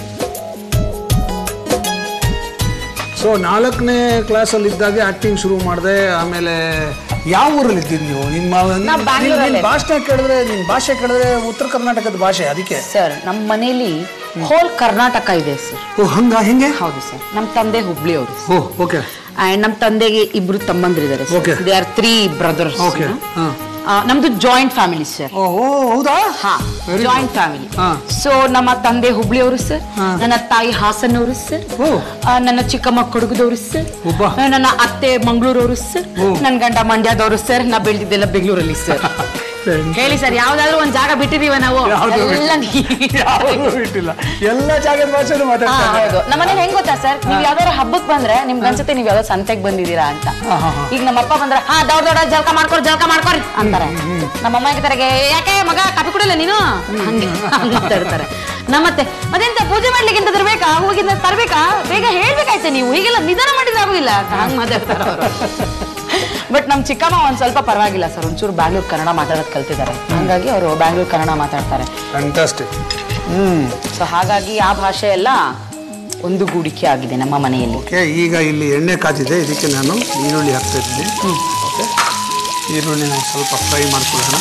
ಸೊ ನಾಲ್ಕನೇ ಕ್ಲಾಸಲ್ಲಿ ಇದ್ದಾಗ ಆಕ್ಟಿಂಗ್ ಶುರು ಮಾಡಿದೆ ಆಮೇಲೆ ಯಾವ ಊರಲ್ಲಿ ಇದ್ದಿದ್ದು ನೀವು ನಿಮ್ಮ ನಾವ್ ಬ್ಯಾಂಗ್ಳೂರಲ್ಲೇ. ನಿನ್ನ ಭಾಷೆ ಕೇಳಿದ್ರೆ ನಿನ್ನ ಭಾಷೆ ಕೇಳಿದ್ರೆ ಉತ್ತರ ಕರ್ನಾಟಕದ ಭಾಷೆ ಅದಕ್ಕೆ ಸರ್ ನಮ್ಮ ಮನೇಲಿ ಹೋಲ್ ಕರ್ನಾಟಕ ಇದೆ ಸರ್ ಓ ಹಂಗ ಹೆಂಗೆ ಹೌದು ಸರ್ ನಮ್ಮ ತಂದೆ ಹುಬ್ಳಿ ಅವರು ಓ ಓಕೆ ಅಂಡ್ ನಮ್ಮ ತಂದೆಗೆ ಇಬ್ರು ತಮ್ಮಂದ್ರಿದ್ದಾರೆ Okay. They are three brothers Okay. ಹಾ. ನಮ್ದು ಜಾಯಿಂಟ್ ಫ್ಯಾಮಿಲಿ ಸರ್ ಓ ಓ ಹೌದಾ ಹಾ Very ಜಾಯಿಂಟ್ good. ಫ್ಯಾಮಿಲಿ ಹಾ. ಸೊ ನಮ್ಮ ತಂದೆ ಹುಬ್ಳಿಯವರು ಸರ್ ಹಾ. ನನ್ನ ತಾಯಿ ಹಾಸನವರು ಸರ್ ಓ. ಆ, ನನ್ನ ಚಿಕ್ಕಮ್ಮ ಕೊಡಗುದವರು ಸರ್ ಒಬ್ಬ. ಆ, ನನ್ನ ಅತ್ತೆ ಮಂಗಳೂರವರು ಸರ್ ಓ. ನನ್ನ ಗಂಡ ಮಂಡ್ಯದವರು ಸರ್ ನಾ ಬೆಳೆದಿದ್ದೆಲ್ಲ ಬೆಂಗಳೂರಲ್ಲಿ ಸರ್ ಹೇಳಿ ಸರ್ ಯಾವ್ದಾದ್ರು ಒಂದ್ ಜಾಗ ಬಿಟ್ಟಿದೀವ ನಾವು ಯಾವ್ದು ಎಲ್ಲ ಯಾವುದು ಬಿಟ್ಟಿಲ್ಲ ಎಲ್ಲ ಜಾಗದ ಭಾಷೆನೂ ಹಾ, ಮಾತಾಡ್ತಾರೆ ಹೌದು ನಮ್ಮನೇಲಿ ಹೆಂಗ್ ಗೊತ್ತಾ ಸರ್ ನೀವ್ ಯಾವ್ದಾದ್ರು ಹಬ್ಬಕ್ ಬಂದ್ರೆ ನಿಮ್ಗೆ ಅನ್ಸುತ್ತೆ ನೀವ್ ಯಾವ್ದೋ ಸಂತೆಗ್ ಬಂದಿದ್ದೀರಾ ಅಂತ ಹಾ, ಹಾ, ಹಾ. ಈಗ ನಮ್ಮಪ್ಪ ಬಂದ್ರೆ ಹಾ ದೊಡ್ಡ ದೊಡ್ಡ ಜಲ್ಕ ಮಾಡ್ಕೊರ್ ಜಲ್ಕ ಮಾಡ್ಕೊರಿ ಅಂತಾರೆ ನಮ್ಮಮ್ಮ ಹೇಳ್ತಾರೆ ಯಾಕೆ ಮಗ ಕಾಫಿ ಕುಡಿಲ್ಲ ನೀನು ಹಂಗೆ ಹಂಗ್ ಮಾತಾಡ್ತಾರೆ ನಮ್ಮತ್ತೆ ಮತ್ತೆಂತ ಪೂಜೆ ಮಾಡ್ಲಿಕ್ಕೆ ಎಂತ ತರ್ಬೇಕಾ ಹೋಗಿಂದ ತರ್ಬೇಕಾ ಬೇಗ ಹೇಳ್ಬೇಕಾಯ್ತು ನೀವು ಹೀಗೆಲ್ಲ ನಿಧಾನ ಮಾಡಿದ್ರೆ ಆಗುದಿಲ್ಲ ಅಂತ ಹಂಗ್ ಮಾತಾಡ್ತಾರೆ ಅವರು ಬಟ್ ನಮ್ ಚಿಕ್ಕಮ್ಮ ಒಂದ್ ಸ್ವಲ್ಪ ಪರವಾಗಿಲ್ಲ ಸರ್ ಒಂಚೂರು ಬ್ಯಾಂಗ್ಳೂರ್ ಕನ್ನಡ ಮಾತಾಡೋದ್ ಕಲ್ತಿದ್ದಾರೆ ಹಂಗಾಗಿ ಅವರು ಬ್ಯಾಂಗ್ಳೂರ್ ಕನ್ನಡ ಮಾತಾಡ್ತಾರೆ ಫ್ಯಾಂಟಾಸ್ಟಿಕ್ ಸೊ ಹಾಗಾಗಿ ಆ ಭಾಷೆ ಎಲ್ಲ ಒಂದು ಗೂಡಿಕೆ ಆಗಿದೆ ನಮ್ಮ ಮನೆಯಲ್ಲಿ ಓಕೆ ಈಗ ಇಲ್ಲಿ ಎಣ್ಣೆ ಕಾದಿದೆ ಇದಕ್ಕೆ ನಾನು ಈರುಳ್ಳಿ ಹಾಕ್ತಾ ಇದ್ದೀನಿ ಓಕೆ ಈರುಳ್ಳಿನ ಸ್ವಲ್ಪ ಫ್ರೈ ಮಾಡ್ಕೊಳ್ಳೋಣ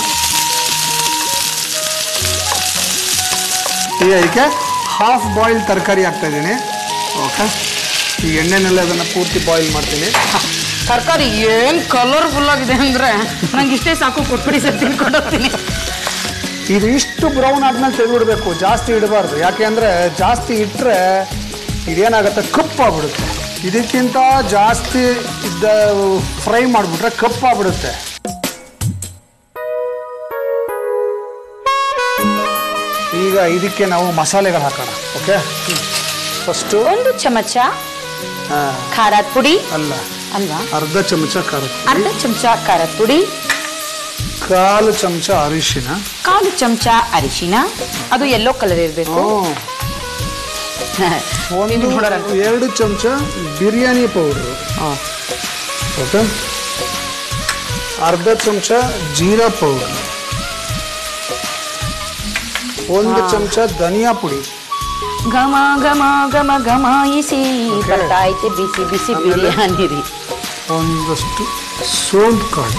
ಈಗ ಇದಕ್ಕೆ ಹಾಫ್ ಬಾಯ್ಲ್ ತರಕಾರಿ ಹಾಕ್ತಾ ಇದ್ದೀನಿ ಓಕೆ ಈ ಎಣ್ಣೆನಲ್ಲಿ ಅದನ್ನು ಪೂರ್ತಿ ಬಾಯ್ಲ್ ಮಾಡ್ತೀನಿ ತರಕಾರಿ ಏನ್ ಕಲರ್ಫುಲ್ ಆಗಿದೆ ಅಂದ್ರೆ ನಂಗೆ ಇಷ್ಟೇ ಸಾಕು ಕೊಟ್ಬಿಡಿ ಸರ್ ತಿನ್ಕೊಂಡು ಹೋಗ್ತೀನಿ ಇದು ಇಷ್ಟು ಬ್ರೌನ್ ಆದ್ಮೇಲೆ ತೆಗೆದುಬಿಡ್ಬೇಕು ಜಾಸ್ತಿ ಇಡಬಾರ್ದು ಯಾಕೆ ಅಂದರೆ ಜಾಸ್ತಿ ಇಟ್ಟರೆ ಇದೇನಾಗುತ್ತೆ ಕಪ್ಪಾಗ್ಬಿಡುತ್ತೆ ಇದಕ್ಕಿಂತ ಜಾಸ್ತಿ ಇದ್ದ ಫ್ರೈ ಮಾಡಿಬಿಟ್ರೆ ಕಪ್ಪಾಗ್ಬಿಡುತ್ತೆ ಈಗ ಇದಕ್ಕೆ ನಾವು ಮಸಾಲೆಗಳು ಹಾಕೋಣ ಓಕೆ ಫಸ್ಟು ಒಂದು ಚಮಚ ಖಾರದ ಪುಡಿ ಅಲ್ಲ ಅಲ್ವಾ ಅರ್ಧ ಚಮಚ ಖಾರದ ಪುಡಿ, ಅರ್ಧ ಚಮಚ ಖಾರದ ಪುಡಿ ಕಾಲು ಚಮಚ ಅರಿಶಿನ ಕಾಲು ಚಮಚ ಅರಿಶಿನ ಅದು ಎಲ್ಲೋ ಕಲರ್ ಇರಬೇಕು ಒಂದು ಎರಡು ಚಮಚ ಬಿರಿಯಾನಿ ಪೌಡ್ರು ಓಕೆ ಅರ್ಧ ಚಮಚ ಜೀರಾ ಪೌಡರ್ ಒಂದು ಚಮಚ ಧನಿಯಾ ಪುಡಿ ಘಮ ಘಮ ಘಮ ಘಮಾಯಿಸಿ ಬರ್ತಾ ಐತೆ ಬಿಸಿ ಬಿಸಿ ಆಮೇಲೆ? ಬಿರಿಯಾನಿ ರೀ ಒಂದಷ್ಟು ಸೋಂಪು ಕಾಳು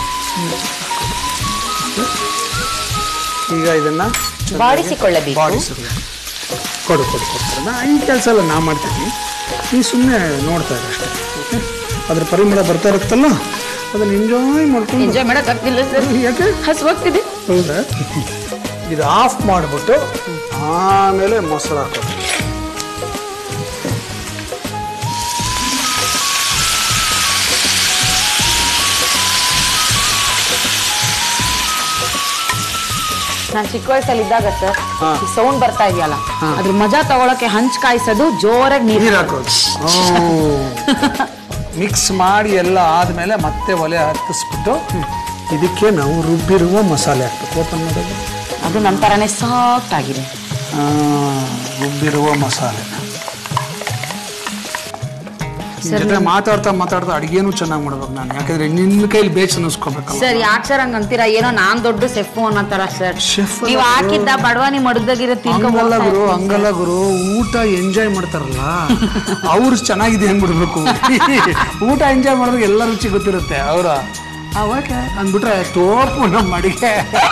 ಈಗ ಇದನ್ನ ಚೆನ್ನಾಗಿ ಬಾಡಿಸಿಕೊಳ್ಳಬೇಕು. ಬಾಡಿಸಿಕೊಳ್ಳಬೇಕು. ಕೊಡು ಕೊಡು ಕೊಡ್ತಾರೆ ನಾ ಈ ಕೆಲಸ ಎಲ್ಲ ನಾ ಮಾಡ್ತೀನಿ ನೀ ಸುಮ್ಮನೆ ನೋಡ್ತಾ ಇರು ಅಷ್ಟೇ ಓಕೆ ಅದ್ರ ಪರಿಮಳ ಬರ್ತಾ ಇರುತ್ತಲ್ಲ ಅದನ್ನ ಎಂಜಾಯ್ ಮಾಡ್ಕೊಂಡು ಎಂಜಾಯ್ ಮಾಡಕ್ ಆಗ್ತಿಲ್ಲ ಸರ್ ಯಾಕೆ ಹಸುವಾಗ್ತಿದೆ ಹೌದಾ ಇದು ಆಫ್ ಮಾಡಿಬಿಟ್ಟು ಆಮೇಲೆ ಮೊಸರು ಹಾಕೋದು ನಾನ್ ಚಿಕ್ಕ ವಯಸ್ಸಲ್ಲಿ ಇದ್ದಾಗ ಸರ್ ಹಾ. ಈ ಸೌಂಡ್ ಬರ್ತಾ ಇದೆಯಲ್ಲ ಅದ್ರ ಮಜಾ ತಗೊಳಕ್ಕೆ ಹಂಚ್ ಕಾಯಿಸೋದು ಜೋರಾಗಿ ನೀರು ನೀರು ಹಾಕೋದು ಮಿಕ್ಸ್ ಮಾಡಿ ಎಲ್ಲ ಆದಮೇಲೆ ಮತ್ತೆ ಒಲೆ ಹತ್ತಿಸ್ಬಿಟ್ಟು ಇದಕ್ಕೆ ನಾವು ರುಬ್ಬಿರುವ ಮಸಾಲೆ ಹಾಕ್ಬೇಕು ಓಪನ್ ಮಾಡೋದು ಅದು ನಮ್ಮ ತರನೇ ಸಾಫ್ಟ್ ಆಗಿದೆ ಆ, ರುಬ್ಬಿರುವ ಮಸಾಲೆ ನಿನ್ ಜೊತೆ ಮಾತಾಡ್ತಾ ಮಾತಾಡ್ತಾ ಅಡಿಗೆನೂ ಚೆನ್ನಾಗಿ ಮಾಡ್ಬೇಕು ನಾನು ಯಾಕಂದ್ರೆ ನಿನ್ನ ಕೈಲಿ ಬೇಚ್ ಅನ್ನಿಸ್ಕೋಬೇಕಲ್ಲ ಸರ್ ಯಾಕೆ ಸರ್ ಹಂಗ ಅಂತೀರಾ ಏನೋ ನಾನ್ ದೊಡ್ಡ ಸೆಫ್ ಅನ್ನೋ ತರ ಸರ್ Chef ಅಲ್ಲ ನೀವ್ ಗುರು. ಹಾಕಿದ್ದ ಬಡವಾನಿ ಮಡದಾಗಿರೋ ಹಂಗಲ್ಲ ಗುರು ಹಂಗಲ್ಲ ಗುರು ಊಟ ಎಂಜಾಯ್ ಮಾಡ್ತಾರಲ್ಲ ಅವ್ರು ಚೆನ್ನಾಗಿದೆ ಅಂದ್ಬಿಡ್ಬೇಕು ಊಟ ಎಂಜಾಯ್ ಮಾಡಿದ್ರೆ ಎಲ್ಲ ರುಚಿ ಗೊತ್ತಿರುತ್ತೆ ಅವರ ಅವಾಗ ಅಂದ್ಬಿಟ್ರೆ ತೋಪು ನಮ್ಮ ಅಡಿಗೆ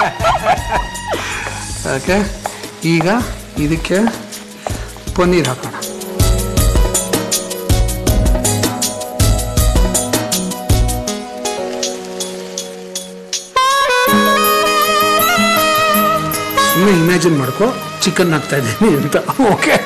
ಓಕೆ ಈಗ ಇದಕ್ಕೆ ಪನ್ನೀರ್ ಹಾಕೋಣ ಸುಮ್ಮನೆ ಇಮ್ಯಾಜಿನ್ ಮಾಡ್ಕೊ ಚಿಕನ್ ಹಾಕ್ತಾ ಇದ್ದೀನಿ ಅಂತ ಓಕೆ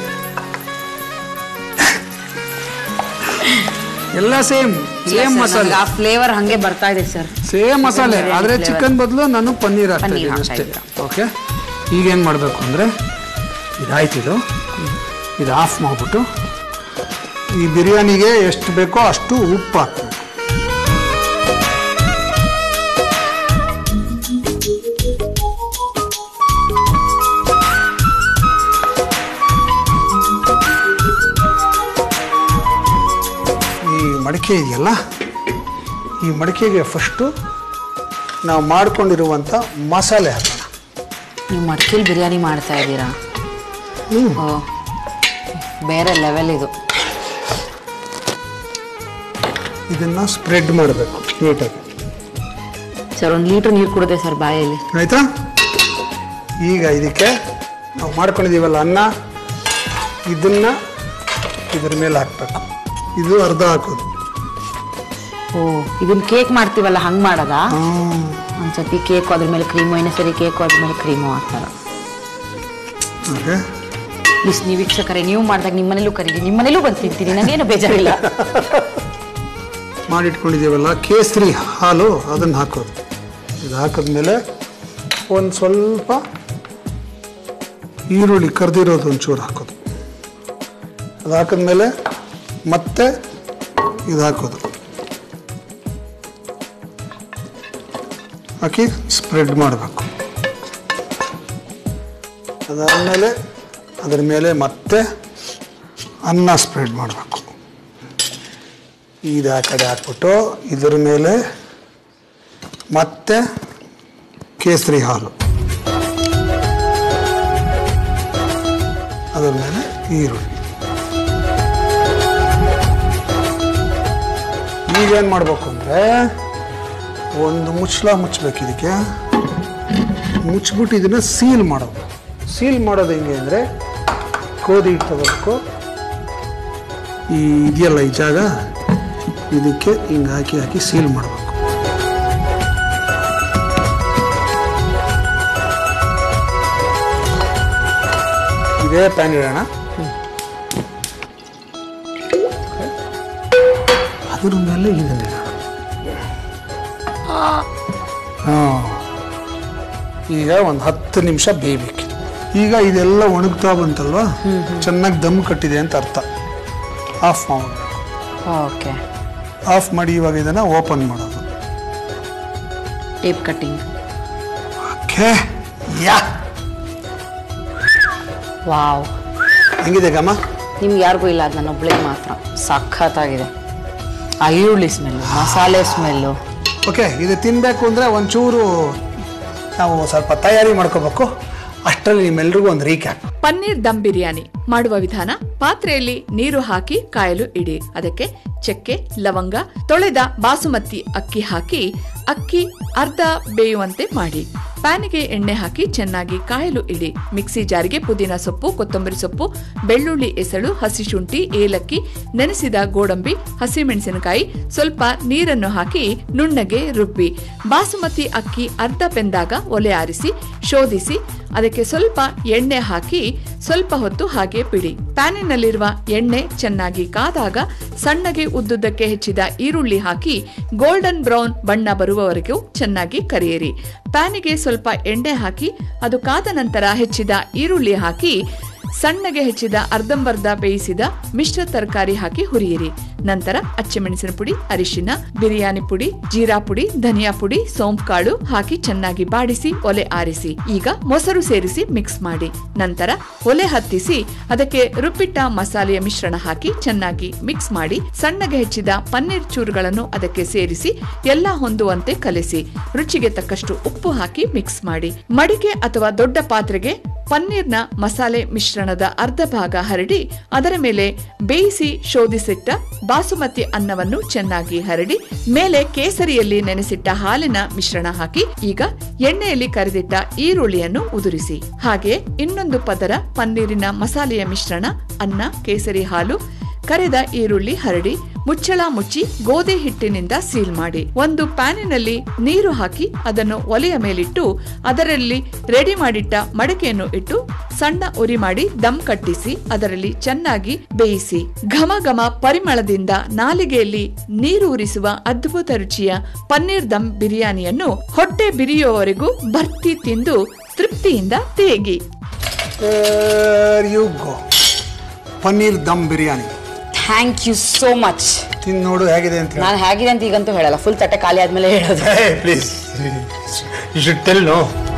ಎಲ್ಲ ಸೇಮ್ ಸೇಮ್ ಮಸಾಲೆ ಆ ಫ್ಲೇವರ್ ಹಂಗೆ ಬರ್ತಾ ಇದೆ ಸರ್ ಸೇಮ್ ಮಸಾಲೆ ಬಿರಿಯಾನಿ ಆದ್ರೆ flavor. ಚಿಕನ್ ಬದಲು ನಾನು ಪನ್ನೀರ್ ಹಾಕ್ತಾ ಪನ್ನೀರ್ ಇದ್ದೀನಿ ಹಾಕ್ತಾ ಅಷ್ಟೇ ಇದ್ದೀರಾ. ಓಕೆ ಈಗೇನು ಮಾಡಬೇಕು ಅಂದರೆ ಇದಾಯ್ತು ಇದು ಇದು ಆಫ್ ಮಾಡಿಬಿಟ್ಟು ಈ ಬಿರಿಯಾನಿಗೆ ಎಷ್ಟು ಬೇಕೋ ಅಷ್ಟು ಉಪ್ಪು ಹಾಕ್ಬೇಕು ಈ ಮಡಿಕೆ ಇದೆಯಲ್ಲ ಈ ಮಡಿಕೆಗೆ ಫಸ್ಟು ನಾವು ಮಾಡ್ಕೊಂಡಿರುವಂಥ ಮಸಾಲೆ ಹಾಕೋಣ ನೀವು ಮಡ್ಕಿಲ್ ಬಿರಿಯಾನಿ ಮಾಡ್ತಾ ಇದ್ದೀರಾ ಓ ಬೇರೆ ಲೆವೆಲ್ ಇದು ಇದನ್ನು ಸ್ಪ್ರೆಡ್ ಮಾಡಬೇಕು ನೀಟಾಗಿ ಸರ್ ಒಂದು ಲೀಟರ್ ನೀರು ಕುಡಿದೆ ಸರ್ ಬಾಯಲ್ಲಿ ಆಯಿತಾ ಈಗ ಇದಕ್ಕೆ ನಾವು ಮಾಡ್ಕೊಂಡಿದ್ದೀವಲ್ಲ ಅನ್ನ ಇದನ್ನು ಇದ್ರ ಮೇಲೆ ಹಾಕ್ಬೇಕು ಇದು ಅರ್ಧ ಹಾಕೋದು ಓ ಇದನ್ನ ಕೇಕ್ ಮಾಡ್ತೀವಲ್ಲ ಹಂಗ್ ಮಾಡದಾ ಹ್ಮ್. ಒಂದ್ಸತಿ ಕೇಕ್ ಅದ್ರ ಮೇಲೆ ಕ್ರೀಮು ಇನ್ನೊಂದ್ಸರಿ ಕೇಕ್ ಅದ್ರ ಮೇಲೆ ಕ್ರೀಮು ಹಾಕ್ತಾರ ಓಕೆ ಪ್ಲೀಸ್ ನೀವು ವೀಕ್ಷಕರೇ ನೀವು ಮಾಡಿದಾಗ ನಿಮ್ಮ ಮನೇಲೂ ಕರೀರಿ ನಿಮ್ಮ ಮನೇಲೂ ಬಂದು ತಿಂತೀನಿ ನನಗೇನು ಬೇಜಾರಿಲ್ಲ ಮಾಡಿಟ್ಕೊಂಡಿದ್ದೀವಲ್ಲ ಕೇಸರಿ ಹಾಲು ಅದನ್ನು ಹಾಕೋದು ಇದು ಹಾಕಿದ್ಮೇಲೆ ಒಂದು ಸ್ವಲ್ಪ ಈರುಳ್ಳಿ ಕರೆದಿರೋದು ಒಂಚೂರು ಹಾಕೋದು ಅದು ಹಾಕಿದ್ಮೇಲೆ ಮತ್ತೆ ಇದು ಹಾಕೋದು ಹಾಕಿ ಸ್ಪ್ರೆಡ್ ಮಾಡಬೇಕು ಅದಾದಮೇಲೆ ಅದರ ಮೇಲೆ ಮತ್ತೆ ಅನ್ನ ಸ್ಪ್ರೆಡ್ ಮಾಡಬೇಕು ಇದು ಆ ಕಡೆ ಹಾಕ್ಬಿಟ್ಟು ಇದ್ರ ಮೇಲೆ ಮತ್ತೆ ಕೇಸರಿ ಹಾಲು ಅದರ ಮೇಲೆ ಈರುಳ್ಳಿ ಈಗೇನು ಮಾಡಬೇಕು ಅಂದರೆ ಒಂದು ಮುಚ್ಚಳ ಮುಚ್ಚಬೇಕು ಇದಕ್ಕೆ ಮುಚ್ಚಿಬಿಟ್ಟು ಇದನ್ನು ಸೀಲ್ ಮಾಡೋದು ಸೀಲ್ ಮಾಡೋದು ಹೆಂಗೆ ಅಂದರೆ ಗೋಧಿ ಹಿಟ್ಟು ತಗೋಬೇಕು ಈ ಇದೆಯಲ್ಲ ಈ ಜಾಗ ಇದಕ್ಕೆ ಹಿಂಗೆ ಹಾಕಿ ಹಾಕಿ ಸೀಲ್ ಮಾಡಬೇಕು ಇದೇ ಪ್ಯಾನ್ ಇಡೋಣ ಅದ್ರ ಮೇಲೆ ಇದನ್ನ ಇಡೋಣ ಹಾಂ ಈಗ ಒಂದು ಹತ್ತು ನಿಮಿಷ ಬೇಯಬೇಕು ಈಗ ಇದೆಲ್ಲ ಒಣಗ್ತಾ ಬಂತಲ್ವಾ ಚೆನ್ನಾಗಿ ದಮ್ ಕಟ್ಟಿದೆ ಅಂತ ಅರ್ಥ ಆಫ್ ಮಾಡಬೇಕು ಓಕೆ ಆಫ್ ಮಾಡಿ ಇವಾಗ ಇದನ್ನ ಓಪನ್ ಮಾಡೋದು tape cutting okay yeah wow ಹೆಂಗಿದೆ ಗಮ್ಮ ನಿಮ್ಗೆ ಯಾರಿಗೂ ಇಲ್ಲ ಅದು ನನ್ನ ಒಬ್ಳಿಗೆ ಮಾತ್ರ ಸಖತ್ತಾಗಿದೆ ಆ ಈರುಳ್ಳಿ ಸ್ಮೆಲ್ಲು ಮಸಾಲೆ ಸ್ಮೆಲ್ಲು ಓಕೆ ಇದು ತಿನ್ನಬೇಕು ಅಂದರೆ ಒಂಚೂರು ನಾವು ಸ್ವಲ್ಪ ತಯಾರಿ ಮಾಡ್ಕೋಬೇಕು ಅಷ್ಟರಲ್ಲಿ ನಿಮ್ಮೆಲ್ರಿಗೂ ಒಂದು ರೀಕ್ಯಾಪ್ ಪನ್ನೀರ್ ದಮ್ ಬಿರಿಯಾನಿ ಮಾಡುವ ವಿಧಾನ ಪಾತ್ರೆಯಲ್ಲಿ ನೀರು ಹಾಕಿ ಕಾಯಲು ಇಡಿ ಅದಕ್ಕೆ ಚಕ್ಕೆ ಲವಂಗ ತೊಳೆದ ಬಾಸುಮತಿ ಅಕ್ಕಿ ಹಾಕಿ ಅಕ್ಕಿ ಅರ್ಧ ಬೇಯುವಂತೆ ಮಾಡಿ ಪ್ಯಾನಿಗೆ ಎಣ್ಣೆ ಹಾಕಿ ಚೆನ್ನಾಗಿ ಕಾಯಲು ಇಡಿ ಮಿಕ್ಸಿ ಜಾರಿಗೆ ಪುದೀನ ಸೊಪ್ಪು ಕೊತ್ತಂಬರಿ ಸೊಪ್ಪು ಬೆಳ್ಳುಳ್ಳಿ ಎಸಳು ಹಸಿ ಶುಂಠಿ ಏಲಕ್ಕಿ ನೆನೆಸಿದ ಗೋಡಂಬಿ ಹಸಿಮೆಣಸಿನಕಾಯಿ ಸ್ವಲ್ಪ ನೀರನ್ನು ಹಾಕಿ ನುಣ್ಣಗೆ ರುಬ್ಬಿ ಬಾಸುಮತಿ ಅಕ್ಕಿ ಅರ್ಧ ಬೆಂದಾಗ ಒಲೆ ಆರಿಸಿ ಶೋಧಿಸಿ ಅದಕ್ಕೆ ಸ್ವಲ್ಪ ಎಣ್ಣೆ ಹಾಕಿ ಸ್ವಲ್ಪ ಹೊತ್ತು ಹಾಗೆ ಬಿಡಿ ಪ್ಯಾನಿನಲ್ಲಿರುವ ಎಣ್ಣೆ ಚೆನ್ನಾಗಿ ಕಾದಾಗ ಸಣ್ಣಗೆ ಉದ್ದುದ್ದಕ್ಕೆ ಹೆಚ್ಚಿದ ಈರುಳ್ಳಿ ಹಾಕಿ ಗೋಲ್ಡನ್ ಬ್ರೌನ್ ಬಣ್ಣ ಬರುವವರೆಗೂ ಚೆನ್ನಾಗಿ ಕರಿಯಿರಿ ಪ್ಯಾನಿಗೆ ಸ್ವಲ್ಪ ಎಣ್ಣೆ ಹಾಕಿ ಅದು ಕಾದ ನಂತರ ಹೆಚ್ಚಿದ ಈರುಳ್ಳಿ ಹಾಕಿ ಸಣ್ಣಗೆ ಹೆಚ್ಚಿದ ಅರ್ಧಂಬರ್ಧ ಬೇಯಿಸಿದ ಮಿಶ್ರ ತರಕಾರಿ ಹಾಕಿ ಹುರಿಯಿರಿ ನಂತರ ಅಚ್ಚಮೆಣಸಿನ ಪುಡಿ ಅರಿಶಿನ ಬಿರಿಯಾನಿ ಪುಡಿ ಜೀರಾ ಪುಡಿ ಧನಿಯಾ ಪುಡಿ ಸೋಂಪು ಕಾಳು ಹಾಕಿ ಚೆನ್ನಾಗಿ ಬಾಡಿಸಿ ಒಲೆ ಆರಿಸಿ ಈಗ ಮೊಸರು ಸೇರಿಸಿ ಮಿಕ್ಸ್ ಮಾಡಿ ನಂತರ ಒಲೆ ಹತ್ತಿಸಿ ಅದಕ್ಕೆ ರುಬ್ಬಿಟ್ಟ ಮಸಾಲೆಯ ಮಿಶ್ರಣ ಹಾಕಿ ಚೆನ್ನಾಗಿ ಮಿಕ್ಸ್ ಮಾಡಿ ಸಣ್ಣಗೆ ಹೆಚ್ಚಿದ ಪನ್ನೀರ್ ಚೂರುಗಳನ್ನು ಅದಕ್ಕೆ ಸೇರಿಸಿ ಎಲ್ಲ ಹೊಂದುವಂತೆ ಕಲಿಸಿ ರುಚಿಗೆ ತಕ್ಕಷ್ಟು ಉಪ್ಪು ಹಾಕಿ ಮಿಕ್ಸ್ ಮಾಡಿ ಮಡಿಕೆ ಅಥವಾ ದೊಡ್ಡ ಪಾತ್ರೆಗೆ ಪನ್ನೀರ್ನ ಮಸಾಲೆ ಮಿಶ್ರಣದ ಅರ್ಧ ಭಾಗ ಹರಡಿ ಅದರ ಮೇಲೆ ಬೇಯಿಸಿ ಶೋಧಿಸಿಟ್ಟ ಬಾಸುಮತಿ ಅನ್ನವನ್ನು ಚೆನ್ನಾಗಿ ಹರಡಿ ಮೇಲೆ ಕೇಸರಿಯಲ್ಲಿ ನೆನೆಸಿಟ್ಟ ಹಾಲಿನ ಮಿಶ್ರಣ ಹಾಕಿ ಈಗ ಎಣ್ಣೆಯಲ್ಲಿ ಕರೆದಿಟ್ಟ ಈರುಳ್ಳಿಯನ್ನು ಉದುರಿಸಿ ಹಾಗೆ ಇನ್ನೊಂದು ಪದರ ಪನ್ನೀರಿನ ಮಸಾಲೆಯ ಮಿಶ್ರಣ ಅನ್ನ ಕೇಸರಿ ಹಾಲು ಕರೆದ ಈರುಳ್ಳಿ ಹರಡಿ ಮುಚ್ಚಳ ಮುಚ್ಚಿ ಗೋಧಿ ಹಿಟ್ಟಿನಿಂದ ಸೀಲ್ ಮಾಡಿ ಒಂದು ಪ್ಯಾನಿನಲ್ಲಿ ನೀರು ಹಾಕಿ ಅದನ್ನು ಒಲೆಯ ಮೇಲಿಟ್ಟು ಅದರಲ್ಲಿ ರೆಡಿ ಮಾಡಿಟ್ಟ ಮಡಕೆಯನ್ನು ಇಟ್ಟು ಸಣ್ಣ ಉರಿ ಮಾಡಿ ದಮ್ ಕಟ್ಟಿಸಿ ಅದರಲ್ಲಿ ಚೆನ್ನಾಗಿ ಬೇಯಿಸಿ ಘಮ ಘಮ ಪರಿಮಳದಿಂದ ನಾಲಿಗೆಯಲ್ಲಿ ನೀರು ಉರಿಸುವ ಅದ್ಭುತ ರುಚಿಯ ಪನ್ನೀರ್ ದಮ್ ಬಿರಿಯಾನಿಯನ್ನು ಹೊಟ್ಟೆ ಬಿರಿಯುವವರೆಗೂ ಭರ್ತಿ ತಿಂದು ತೃಪ್ತಿಯಿಂದ ತೇಗಿ you go paneer dum biryani thank you so much ತಿಂದು ನೋಡು ಹೇಗಿದೆ ಅಂತ ನಾನು ಹೇಗಿದೆ ಅಂತ ಈಗಂತೂ ಹೇಳಲ್ಲ ಫುಲ್ ತಟ್ಟೆ ಖಾಲಿ ಆದ್ಮೇಲೆ ಹೇಳೋದು please you should tell no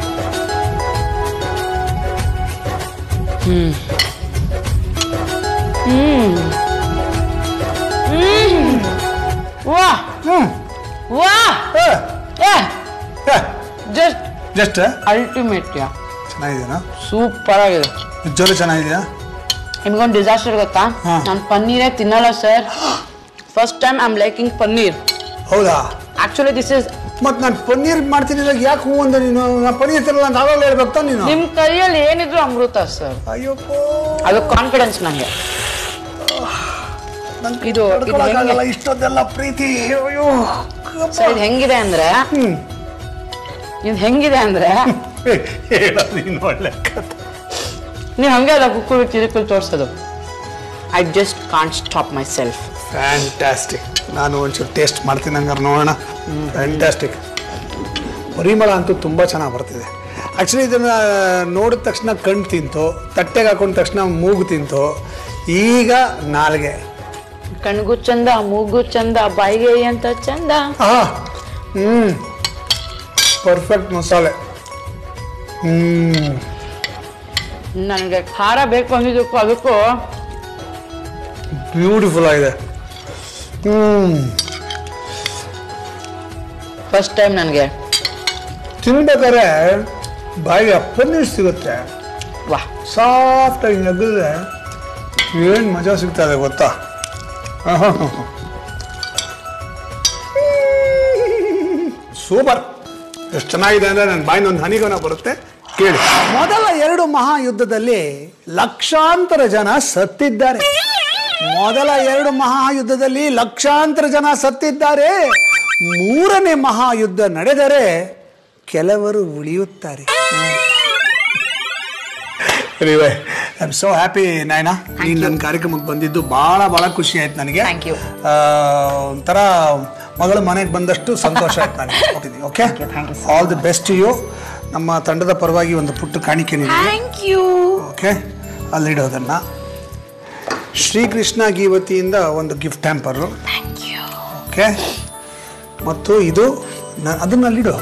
ವಾ ವಾ ಜಸ್ಟ್ ಜಸ್ಟ್ ಅಲ್ಟಿಮೇಟ್ ಯಾ ಚೆನ್ನಾಗಿದೆನಾ ಸೂಪರ್ ಆಗಿದೆ ನಿಜವಾಗ್ಲೂ ಚೆನ್ನಾಗಿದೆಯಾ ನಿಮ್ಗೊಂದು ಡಿಸಾಸ್ಟರ್ ಗೊತ್ತಾ ಹಾ. ನಾನು ಪನ್ನೀರೇ ತಿನ್ನಲ್ಲ sir first time I am liking paneer ಹೌದಾ ಆಕ್ಚುಲಿ ದಿಸ್ ಇಸ್ ಮತ್ ನಾನು ಪನ್ನೀರ್ ಮಾಡ್ತೀನಿ ಇವಾಗ ಯಾಕೆ ಹೂ ಅಂದೆ ನೀನು ನಾನು ಪನ್ನೀರ್ ತಿನ್ನಲ್ಲ ಅಂತ ಆವಾಗಲೇ ಹೇಳ್ಬೇಕು ತಾನೆ ನೀನು ನಿಮ್ ಕೈಯಲ್ಲಿ ಏನಿದ್ರು ಅಮೃತ ಸರ್ ಅಯ್ಯಪ್ಪೋ ಅದು ಕಾನ್ಫಿಡೆನ್ಸ್ ನಂಗೆ ನಂಗೆ ಇದು- ಇದು ತಡ್ಕೊಳಕ್ಕಾಗಲ್ಲ ಹೆಂಗೆ? ಇಷ್ಟೊಂದೆಲ್ಲ ಪ್ರೀತಿ ಅಯ್ಯೋ ಸರ್ ಇದು ಹೆಂಗಿದೆ ಅಂದ್ರೆ ಹ್ಮ್ ಇದು ಹೆಂಗಿದೆ ಅಂದ್ರೆ ಹೇಳೋದು ನೀನು ಒಳ್ಳೆ ಕಥೆ ನೀವು ಹಂಗೆ ಅಲ್ಲ ಕುಕ್ಕುರು ಕಿರಿಕುಲ್ ತೋರಿಸೋದು I just can't stop myself fantastic ನಾನು ಒಂಚೂರು ಟೇಸ್ಟ್ ಮಾಡ್ತೀನಿ ಹಂಗಾರೆ ನೋಡೋಣ ಫ್ಯಾಂಟಾಸ್ಟಿಕ್ ಪರಿಮಳ ಅಂತೂ ತುಂಬ ಚೆನ್ನಾಗಿ ಬರ್ತಿದೆ ಆ್ಯಕ್ಚುಲಿ ಇದನ್ನು ನೋಡಿದ ತಕ್ಷಣ ಕಣ್ಣು ತಿಂತು ತಟ್ಟೆಗೆ ಹಾಕೊಂಡ ತಕ್ಷಣ ಮೂಗು ತಿಂತು ಈಗ ನಾಲ್ಗೆ ಕಣ್ಗೂ ಚಂದ ಮೂಗು ಚಂದ ಬಾಯಿಗೆ ಅಂತ ಚಂದ ಆ ಹ್ಞೂ ಪರ್ಫೆಕ್ಟ್ ಮಸಾಲೆ ಹ್ಞೂ ನನಗೆ ಖಾರ ಬೇಕು ಅಂದಿದ್ದಕ್ಕೂ ಅದಕ್ಕೂ ಬ್ಯೂಟಿಫುಲ್ ಆಗಿದೆ ಹ್ಞೂ ಫಸ್ಟ್ ಟೈಮ್ ನನಗೆ ತಿನ್ಬೇಕಾದ್ರೆ ಬಾಯಿಗೆ ಪನ್ನೀರ್ ಸಿಗುತ್ತೆ ವಾ ಸಾಫ್ಟಾಗಿ ನಗಿದ್ರೆ ಏನು ಮಜಾ ಸಿಗ್ತದೆ ಗೊತ್ತಾ ಸೂಪರ್ ಎಷ್ಟು ಚೆನ್ನಾಗಿದೆ ಅಂದರೆ ನನ್ನ ಬಾಯಿನ ಒಂದು ಹನಿಗನ ಬರುತ್ತೆ ಕೇಳಿ ಮೊದಲ ಎರಡು ಮಹಾಯುದ್ಧದಲ್ಲಿ ಲಕ್ಷಾಂತರ ಜನ ಸತ್ತಿದ್ದಾರೆ ಮೊದಲ ಎರಡು ಮಹಾಯುದ್ಧದಲ್ಲಿ ಲಕ್ಷಾಂತರ ಜನ ಸತ್ತಿದ್ದಾರೆ ಮೂರನೇ ಮಹಾಯುದ್ಧ ನಡೆದರೆ ಕೆಲವರು ಉಳಿಯುತ್ತಾರೆ anyway I am so happy ನಾಯನ ನೀನು ನನ್ನ ಕಾರ್ಯಕ್ರಮಕ್ಕೆ ಬಂದಿದ್ದು ಭಾಳ ಭಾಳ ಖುಷಿ ಆಯ್ತು ನನಗೆ Thank you. ಆ, ಒಂಥರ ಮಗಳು ಮನೆಗೆ ಬಂದಷ್ಟು ಸಂತೋಷ ಆಯ್ತು ನನಗೆ okay all the best you ನಮ್ಮ ತಂಡದ ಪರವಾಗಿ ಒಂದು ಪುಟ್ಟ ಕಾಣಿಕೆ ನೀಡಿ ಥ್ಯಾಂಕ್ ಯು ಓಕೆ ಅಲ್ಲಿಡೋದನ್ನ ಶ್ರೀಕೃಷ್ಣ ಗೀ ವತಿಯಿಂದ ಒಂದು ಗಿಫ್ಟ್ ಹ್ಯಾಂಪರು ಓಕೆ ಮತ್ತು ಇದು ನ- ಅದನ್ನ ಅಲ್ಲಿಡು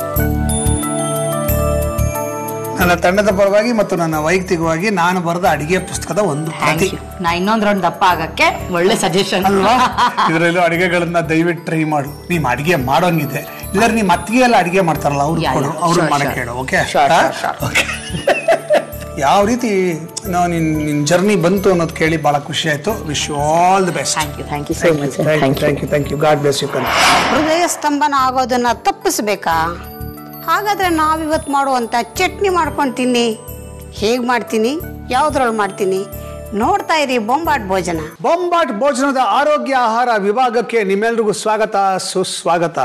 ನನ್ನ ತಂಡದ ಪರವಾಗಿ ಮತ್ತು ನನ್ನ ವೈಯಕ್ತಿಕವಾಗಿ ನಾನು ಬರೆದ ಅಡಿಗೆ ಪುಸ್ತಕದ ಒಂದು ಥ್ಯಾಂಕ್ ಪ್ರತಿ ಯು ನಾ ಇನ್ನೊಂದ್ ರೌಂಡ್ ದಪ್ಪ ಆಗಕ್ಕೆ ಒಳ್ಳೆ ಸಜೆಷನ್ ಅಲ್ವಾ ಇದರಲ್ಲೂ ಅಡಿಗೆಗಳನ್ನ ದಯವಿಟ್ಟು ಟ್ರೈ ಮಾಡು ನೀವ್ ಅಡಿಗೆ ಮಾಡೋಂಗಿದೆ ಇಲ್ಲರ ನಿಮ್ಮ ಅತ್ತಿಗೆ ಎಲ್ಲ ಅಡಿಗೆ ಮಾಡ್ತಾರಲ್ಲ ಅವ್ರು ಯಾ, ಕೊಡು ಯಾ, ಅವ್ರು sure, ಮಾಡಕ್ sure. ಹೇಳು ಓಕೆ Sure, sure, sure. ಯಾವ ರೀತಿ ನಾವು ನಿನ್ ನಿನ್ ಜರ್ನಿ ಬಂತು ಅನ್ನೋದು ಕೇಳಿ ಬಹಳ ಖುಷಿ ಆಯ್ತು wish you all the best thank you thank you so much thank you thank you thank you God bless you ಕನ್ ಹೃದಯ ಸ್ತಂಭನ ಆಗೋದನ್ನ ತಪ್ಪಿಸ್ಬೇಕಾ ಹಾಗಾದ್ರೆ ನಾವಿವತ್ತು ಮಾಡುವಂಥ ಚಟ್ನಿ ಮಾಡ್ಕೊಂಡು ತಿನ್ನಿ ಹೇಗೆ ಮಾಡ್ತೀನಿ ಯಾವ್ದ್ರೊಳಗೆ ಮಾಡ್ತೀನಿ ನೋಡ್ತಾ ಇರಿ ಬೊಂಬಾಟ್ ಭೋಜನ ಬೊಂಬಾಟ್ ಭೋಜನದ ಆರೋಗ್ಯ ಆಹಾರ ವಿಭಾಗಕ್ಕೆ ನಿಮ್ಮೆಲ್ರಿಗೂ ಸ್ವಾಗತ ಸುಸ್ವಾಗತ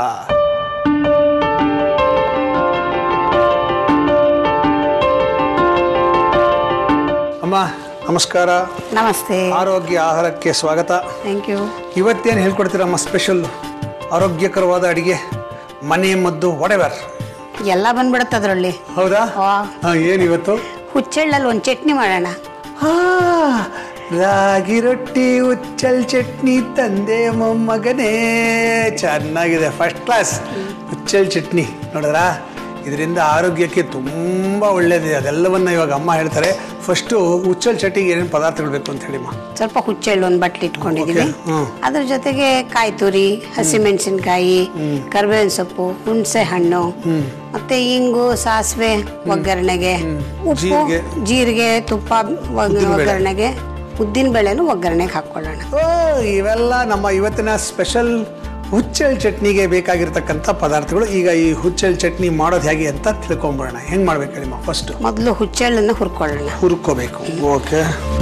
ಅಮ್ಮ ನಮಸ್ಕಾರ ನಮಸ್ತೆ ಆರೋಗ್ಯ ಆಹಾರಕ್ಕೆ ಸ್ವಾಗತ ಥ್ಯಾಂಕ್ ಯು ಇವತ್ತೇನು ಹೇಳ್ಕೊಡ್ತೀರಮ್ಮ ಸ್ಪೆಷಲ್ ಆರೋಗ್ಯಕರವಾದ ಅಡಿಗೆ ಮನೆ ಮದ್ದು ವಾಟೆವರ್ ಎಲ್ಲ ಬಂದ್ಬಿಡುತ್ತೆ ಅದರಲ್ಲಿ ಹೌದಾ ವಾ. ಹಾ, ಏನ್ ಇವತ್ತು ಹುಚ್ಚೆಳ್ಳಲ್ಲಿ ಒಂದು ಚಟ್ನಿ ಮಾಡೋಣ ಹಾ, ರಾಗಿ ರೊಟ್ಟಿ ಉಚ್ಚಲ್ ಚಟ್ನಿ ತಂದೆ ಮೊಮ್ಮಗನೇ ಚೆನ್ನಾಗಿದೆ ಫಸ್ಟ್ ಕ್ಲಾಸ್ ಉಚ್ಚಲ್ ಚಟ್ನಿ ನೋಡಿದ್ರಾ ಇದರಿಂದ ಆರೋಗ್ಯಕ್ಕೆ ತುಂಬ ಒಳ್ಳೇದಿದೆ ಅದೆಲ್ಲವನ್ನ ಇವಾಗ ಅಮ್ಮ ಹೇಳ್ತಾರೆ ಫಸ್ಟು ಉಚ್ಚಲ್ ಚಟ್ನಿಗೆ ಏನೇನು ಪದಾರ್ಥಗಳು ಬೇಕು ಅಂತ ಹೇಳಿಮ್ಮ ಸ್ವಲ್ಪ ಹುಚ್ಚೆಳ್ಳು ಒಂದು ಬಟ್ಲು ಇಟ್ಕೊಂಡಿದೀವಿ Okay, ಹ್ಮ್. ಅದ್ರ ಜೊತೆಗೆ ಕಾಯಿ ತುರಿ ಹಸಿಮೆಣಸಿನ್ಕಾಯಿ ಕರಿಬೇವಿನ ಸೊಪ್ಪು ಹುಣಸೆ ಹಣ್ಣು ಮತ್ತೆ ಇಂಗು ಸಾಸಿವೆ ಒಗ್ಗರಣೆಗೆ ಉಪ್ಪು ಜೀರಿಗೆ. ಜೀರಿಗೆ ತುಪ್ಪ ಒಗ್- ಉದ್ದಿನ ಬೇಳೆ. ಒಗ್ಗರಣೆಗೆ ಉದ್ದಿನ ಬೇಳೆನು ಒಗ್ಗರಣೆಗೆ ಹಾಕೊಳ್ಳೋಣ ಓ ಇವೆಲ್ಲ ನಮ್ಮ ಇವತ್ತಿನ ಸ್ಪೆಷಲ್ ಹುಚ್ಚಲ್ ಚಟ್ನಿಗೆ ಬೇಕಾಗಿರ್ತಕ್ಕಂಥ ಪದಾರ್ಥಗಳು ಈಗ ಈ ಹುಚ್ಚಲ್ ಚಟ್ನಿ ಮಾಡೋದು ಹೇಗೆ ಅಂತ ತಿಳ್ಕೊಂಬಿಡೋಣ ಹೆಂಗ್ ಮಾಡ್ಬೇಕು ಹೇಳಿಮ್ಮ ಫಸ್ಟ್ ಮೊದಲು ಹುಚ್ಚೆಳ್ಳನ್ನು ಹುರ್ಕೊಳ್ಳೋಣ ಹುರ್ಕೋಬೇಕು ಓಕೆ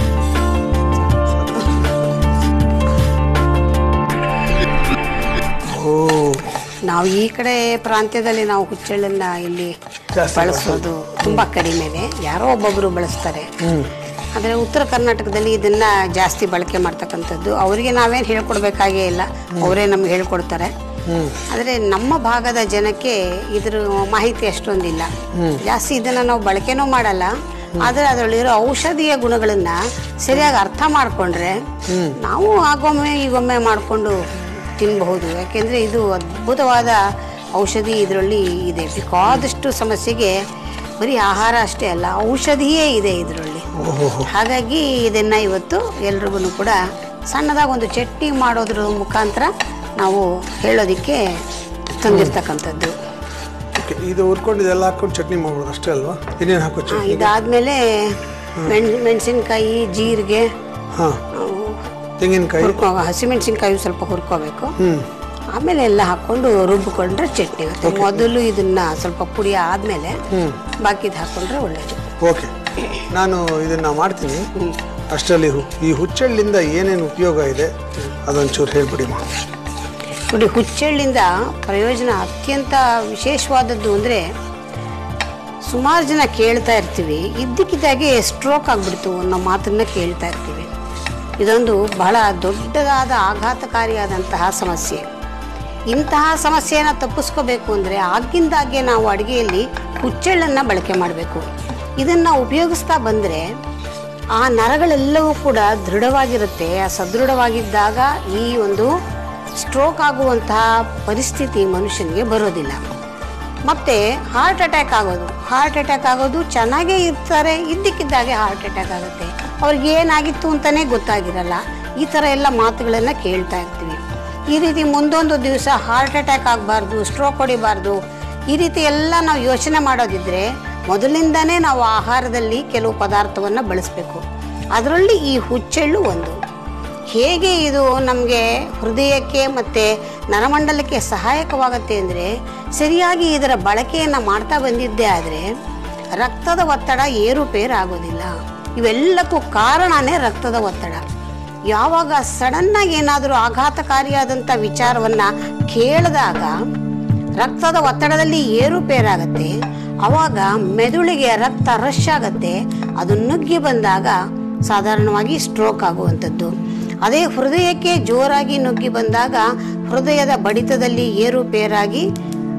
ಓ ನಾವು ಈ ಕಡೆ ಪ್ರಾಂತ್ಯದಲ್ಲಿ ನಾವು ಹುಚ್ಚೆಳ್ಳನ್ನ ಇಲ್ಲಿ ಜಾಸ್ತಿ ಬಳಸೋದು ತುಂಬಾ ಕಡಿಮೆನೆ ಯಾರೋ ಒಬ್ಬೊಬ್ರು ಬಳಸ್ತಾರೆ ಆದರೆ ಉತ್ತರ ಕರ್ನಾಟಕದಲ್ಲಿ ಇದನ್ನ ಜಾಸ್ತಿ ಬಳಕೆ ಮಾಡ್ತಕ್ಕಂಥದ್ದು ಅವರಿಗೆ ನಾವೇನು ಹೇಳ್ಕೊಡ್ಬೇಕಾಗೇ ಇಲ್ಲ ಅವರೇ ನಮ್ಗೆ ಹೇಳ್ಕೊಡ್ತಾರೆ ಆದರೆ ನಮ್ಮ ಭಾಗದ ಜನಕ್ಕೆ ಇದ್ರ ಮಾಹಿತಿ ಅಷ್ಟೊಂದಿಲ್ಲ ಜಾಸ್ತಿ ಇದನ್ನ ನಾವು ಬಳಕೆನೂ ಮಾಡಲ್ಲ ಆದರೆ ಅದರಲ್ಲಿರೋ ಔಷಧೀಯ ಗುಣಗಳನ್ನ ಸರಿಯಾಗಿ ಅರ್ಥ ಮಾಡ್ಕೊಂಡ್ರೆ ನಾವು ಆಗೊಮ್ಮೆ ಈಗೊಮ್ಮೆ ಮಾಡಿಕೊಂಡು ತಿನ್ನಬಹುದು ಯಾಕೆಂದ್ರೆ ಇದು ಅದ್ಭುತವಾದ ಔಷಧಿ ಇದರಲ್ಲಿ ಇದೆ ಬೇಕಾದಷ್ಟು ಸಮಸ್ಯೆಗೆ ಬರೀ ಆಹಾರ ಅಷ್ಟೇ ಅಲ್ಲ ಔಷಧಿಯೇ ಇದೆ ಇದರಲ್ಲಿ ಹಾಗಾಗಿ ಇದನ್ನ ಇವತ್ತು ಎಲ್ರಿಗೂ ಕೂಡ ಸಣ್ಣದಾಗಿ ಒಂದು ಚಟ್ನಿ ಮಾಡೋದ್ರ ಮುಖಾಂತರ ನಾವು ಹೇಳೋದಿಕ್ಕೆ ತಂದಿರ್ತಕ್ಕಂಥದ್ದು ಓಕೆ ಇದು ಹುರ್ಕೊಂಡು ಇದೆಲ್ಲ ಹಾಕೊಂಡು ಚಟ್ನಿ ಮಾಡ್ಬೋದು ಅಷ್ಟೇ ಅಲ್ವಾ ಇನ್ನೇನು ಹಾಕೋ ಆ, ಚಟ್ನಿ ಇದಾದ್ಮೇಲೆ ಮೆಣ್ ಮೆಣಸಿನ್ಕಾಯಿ ಜೀರಿಗೆ ಹಾಂ ತೆಂಗಿನಕಾಯಿ ಹುರ್ಕೊ ಹಸಿಮೆಣಸಿನ್ಕಾಯಿ ಸ್ವಲ್ಪ ಹುರ್ಕೋಬೇಕು ಹ್ಞೂ ಆಮೇಲೆ ಎಲ್ಲ ಹಾಕೊಂಡು ರುಬ್ಬಿಕೊಂಡ್ರೆ ಚಟ್ನಿ ಆಗುತ್ತೆ ಮೊದಲು ಇದನ್ನ ಸ್ವಲ್ಪ ಪುಡಿ ಆದ್ಮೇಲೆ ಬಾಕಿದ್ ಹಾಕೊಂಡ್ರೆ ಒಳ್ಳೇದು ಓಕೆ ನಾನು ಇದನ್ನ ಮಾಡ್ತೀನಿ ಅಷ್ಟರಲ್ಲಿ ಹು- ಈ ಹುಚ್ಚಳ್ಳಿಂದ ಏನೇನು ಉಪಯೋಗ ಇದೆ ಅದೊಂಚೂರು ಹೇಳ್ಬಿಡಿಮ್ಮ ನೋಡಿ ಹುಚ್ಚೆಳ್ಳಿಂದ ಪ್ರಯೋಜನ ಅತ್ಯಂತ ವಿಶೇಷವಾದದ್ದು ಅಂದರೆ ಸುಮಾರು ಜನ ಕೇಳ್ತಾ ಇರ್ತೀವಿ ಇದ್ದಕ್ಕಿದ್ದಾಗೆ ಸ್ಟ್ರೋಕ್ ಆಗಿಬಿಡ್ತು ಅನ್ನೋ ಮಾತನ್ನ ಕೇಳ್ತಾ ಇರ್ತೀವಿ ಇದೊಂದು ಬಹಳ ದೊಡ್ಡದಾದ ಆಘಾತಕಾರಿಯಾದಂತಹ ಸಮಸ್ಯೆ ಇಂತಹ ಸಮಸ್ಯೆಯನ್ನು ತಪ್ಪಿಸ್ಕೋಬೇಕು ಅಂದರೆ ಆಗಿಂದಾಗೆ ನಾವು ಅಡುಗೆಯಲ್ಲಿ ಹುಚ್ಚೆಳ್ಳನ್ನು ಬಳಕೆ ಮಾಡಬೇಕು ಇದನ್ನು ಉಪಯೋಗಿಸ್ತಾ ಬಂದರೆ ಆ ನರಗಳೆಲ್ಲವೂ ಕೂಡ ದೃಢವಾಗಿರುತ್ತೆ ಆ ಸದೃಢವಾಗಿದ್ದಾಗ ಈ ಒಂದು ಸ್ಟ್ರೋಕ್ ಆಗುವಂತಹ ಪರಿಸ್ಥಿತಿ ಮನುಷ್ಯನಿಗೆ ಬರೋದಿಲ್ಲ ಮತ್ತೆ ಹಾರ್ಟ್ ಅಟ್ಯಾಕ್ ಆಗೋದು ಹಾರ್ಟ್ ಅಟ್ಯಾಕ್ ಆಗೋದು ಚೆನ್ನಾಗೇ ಇರ್ತಾರೆ ಇದ್ದಕ್ಕಿದ್ದಾಗೆ ಹಾರ್ಟ್ ಅಟ್ಯಾಕ್ ಆಗುತ್ತೆ ಅವ್ರಿಗೆ ಏನಾಗಿತ್ತು ಅಂತಲೇ ಗೊತ್ತಾಗಿರಲ್ಲ ಈ ಥರ ಎಲ್ಲ ಮಾತುಗಳನ್ನು ಕೇಳ್ತಾ ಇರ್ತೀವಿ ಈ ರೀತಿ ಮುಂದೊಂದು ದಿವಸ ಹಾರ್ಟ್ ಅಟ್ಯಾಕ್ ಆಗಬಾರ್ದು ಸ್ಟ್ರೋಕ್ ಹೊಡಿಬಾರ್ದು ಈ ರೀತಿ ಎಲ್ಲ ನಾವು ಯೋಚನೆ ಮಾಡೋದಿದ್ರೆ ಮೊದಲಿಂದನೇ ನಾವು ಆಹಾರದಲ್ಲಿ ಕೆಲವು ಪದಾರ್ಥವನ್ನು ಬಳಸಬೇಕು ಅದರಲ್ಲಿ ಈ ಹುಚ್ಚೆಳ್ಳು ಒಂದು ಹೇಗೆ ಇದು ನಮಗೆ ಹೃದಯಕ್ಕೆ ಮತ್ತು ನರಮಂಡಲಕ್ಕೆ ಸಹಾಯಕವಾಗುತ್ತೆ ಅಂದರೆ ಸರಿಯಾಗಿ ಇದರ ಬಳಕೆಯನ್ನು ಮಾಡ್ತಾ ಬಂದಿದ್ದೇ ಆದರೆ ರಕ್ತದ ಒತ್ತಡ ಏರುಪೇರು ಆಗೋದಿಲ್ಲ ಇವೆಲ್ಲಕ್ಕೂ ಕಾರಣನೇ ರಕ್ತದ ಒತ್ತಡ ಯಾವಾಗ ಸಡನ್ನಾಗಿ ಏನಾದರೂ ಆಘಾತಕಾರಿಯಾದಂಥ ವಿಚಾರವನ್ನು ಕೇಳಿದಾಗ ರಕ್ತದ ಒತ್ತಡದಲ್ಲಿ ಏರುಪೇರಾಗತ್ತೆ ಅವಾಗ ಮೆದುಳಿಗೆ ರಕ್ತ ರಶ್ ಆಗತ್ತೆ ಅದು ನುಗ್ಗಿ ಬಂದಾಗ ಸಾಧಾರಣವಾಗಿ ಸ್ಟ್ರೋಕ್ ಆಗುವಂಥದ್ದು ಅದೇ ಹೃದಯಕ್ಕೆ ಜೋರಾಗಿ ನುಗ್ಗಿ ಬಂದಾಗ ಹೃದಯದ ಬಡಿತದಲ್ಲಿ ಏರುಪೇರಾಗಿ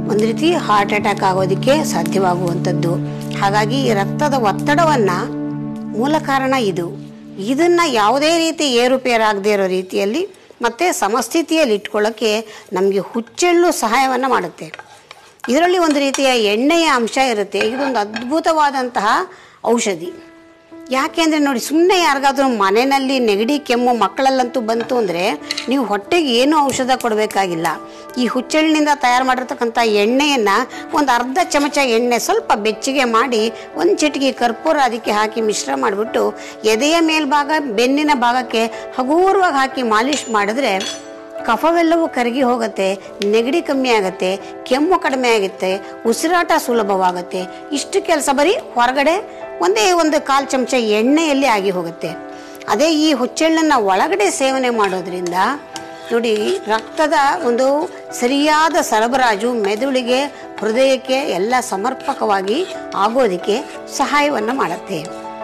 ಒಂದು ರೀತಿ ಹಾರ್ಟ್ ಅಟ್ಯಾಕ್ ಆಗೋದಕ್ಕೆ ಸಾಧ್ಯವಾಗುವಂಥದ್ದು ಹಾಗಾಗಿ ಈ ರಕ್ತದ ಒತ್ತಡವನ್ನು ಮೂಲ ಕಾರಣ ಇದು ಇದನ್ನ ಯಾವುದೇ ರೀತಿ ಏರುಪೇರಾಗದೇ ಇರೋ ರೀತಿಯಲ್ಲಿ ಮತ್ತೆ ಸಮಸ್ಥಿತಿಯಲ್ಲಿ ಇಟ್ಕೊಳ್ಳೋಕ್ಕೆ ನಮಗೆ ಹುಚ್ಚೆಳ್ಳು ಸಹಾಯವನ್ನು ಮಾಡುತ್ತೆ ಇದರಲ್ಲಿ ಒಂದು ರೀತಿಯ ಎಣ್ಣೆಯ ಅಂಶ ಇರುತ್ತೆ ಇದೊಂದು ಅದ್ಭುತವಾದಂತಹ ಔಷಧಿ ಯಾಕೆಂದರೆ ನೋಡಿ ಸುಮ್ಮನೆ ಯಾರಿಗಾದ್ರೂ ಮನೆಯಲ್ಲಿ ನೆಗಡಿ ಕೆಮ್ಮು ಮಕ್ಕಳಲ್ಲಂತೂ ಬಂತು ಅಂದರೆ ನೀವು ಹೊಟ್ಟೆಗೆ ಏನೂ ಔಷಧ ಕೊಡಬೇಕಾಗಿಲ್ಲ ಈ ಹುಚ್ಚೆಳ್ಳಿನಿಂದ ತಯಾರು ಮಾಡಿರ್ತಕ್ಕಂಥ ಎಣ್ಣೆಯನ್ನು ಒಂದು ಅರ್ಧ ಚಮಚ ಎಣ್ಣೆ ಸ್ವಲ್ಪ ಬೆಚ್ಚಗೆ ಮಾಡಿ ಒಂದು ಚಿಟಿಕೆ ಕರ್ಪೂರ ಅದಕ್ಕೆ ಹಾಕಿ ಮಿಶ್ರ ಮಾಡಿಬಿಟ್ಟು ಎದೆಯ ಮೇಲ್ಭಾಗ ಬೆನ್ನಿನ ಭಾಗಕ್ಕೆ ಹಗೂರವಾಗಿ ಹಾಕಿ ಮಾಲಿಷ್ ಮಾಡಿದ್ರೆ ಕಫವೆಲ್ಲವೂ ಕರಗಿ ಹೋಗುತ್ತೆ ನೆಗಡಿ ಕಮ್ಮಿ ಆಗುತ್ತೆ ಕೆಮ್ಮು ಕಡಿಮೆ ಆಗುತ್ತೆ ಉಸಿರಾಟ ಸುಲಭವಾಗುತ್ತೆ ಇಷ್ಟು ಕೆಲಸ ಬರೀ ಹೊರಗಡೆ ಒಂದೇ ಒಂದು ಕಾಲು ಚಮಚ ಎಣ್ಣೆಯಲ್ಲಿ ಆಗಿ ಹೋಗುತ್ತೆ ಅದೇ ಈ ಹುಚ್ಚೆಳ್ಳನ್ನು ಒಳಗಡೆ ಸೇವನೆ ಮಾಡೋದ್ರಿಂದ ನೋಡಿ ರಕ್ತದ ಒಂದು ಸರಿಯಾದ ಸರಬರಾಜು ಮೆದುಳಿಗೆ ಹೃದಯಕ್ಕೆ ಎಲ್ಲ ಸಮರ್ಪಕವಾಗಿ ಆಗೋದಕ್ಕೆ ಸಹಾಯವನ್ನು ಮಾಡುತ್ತೆ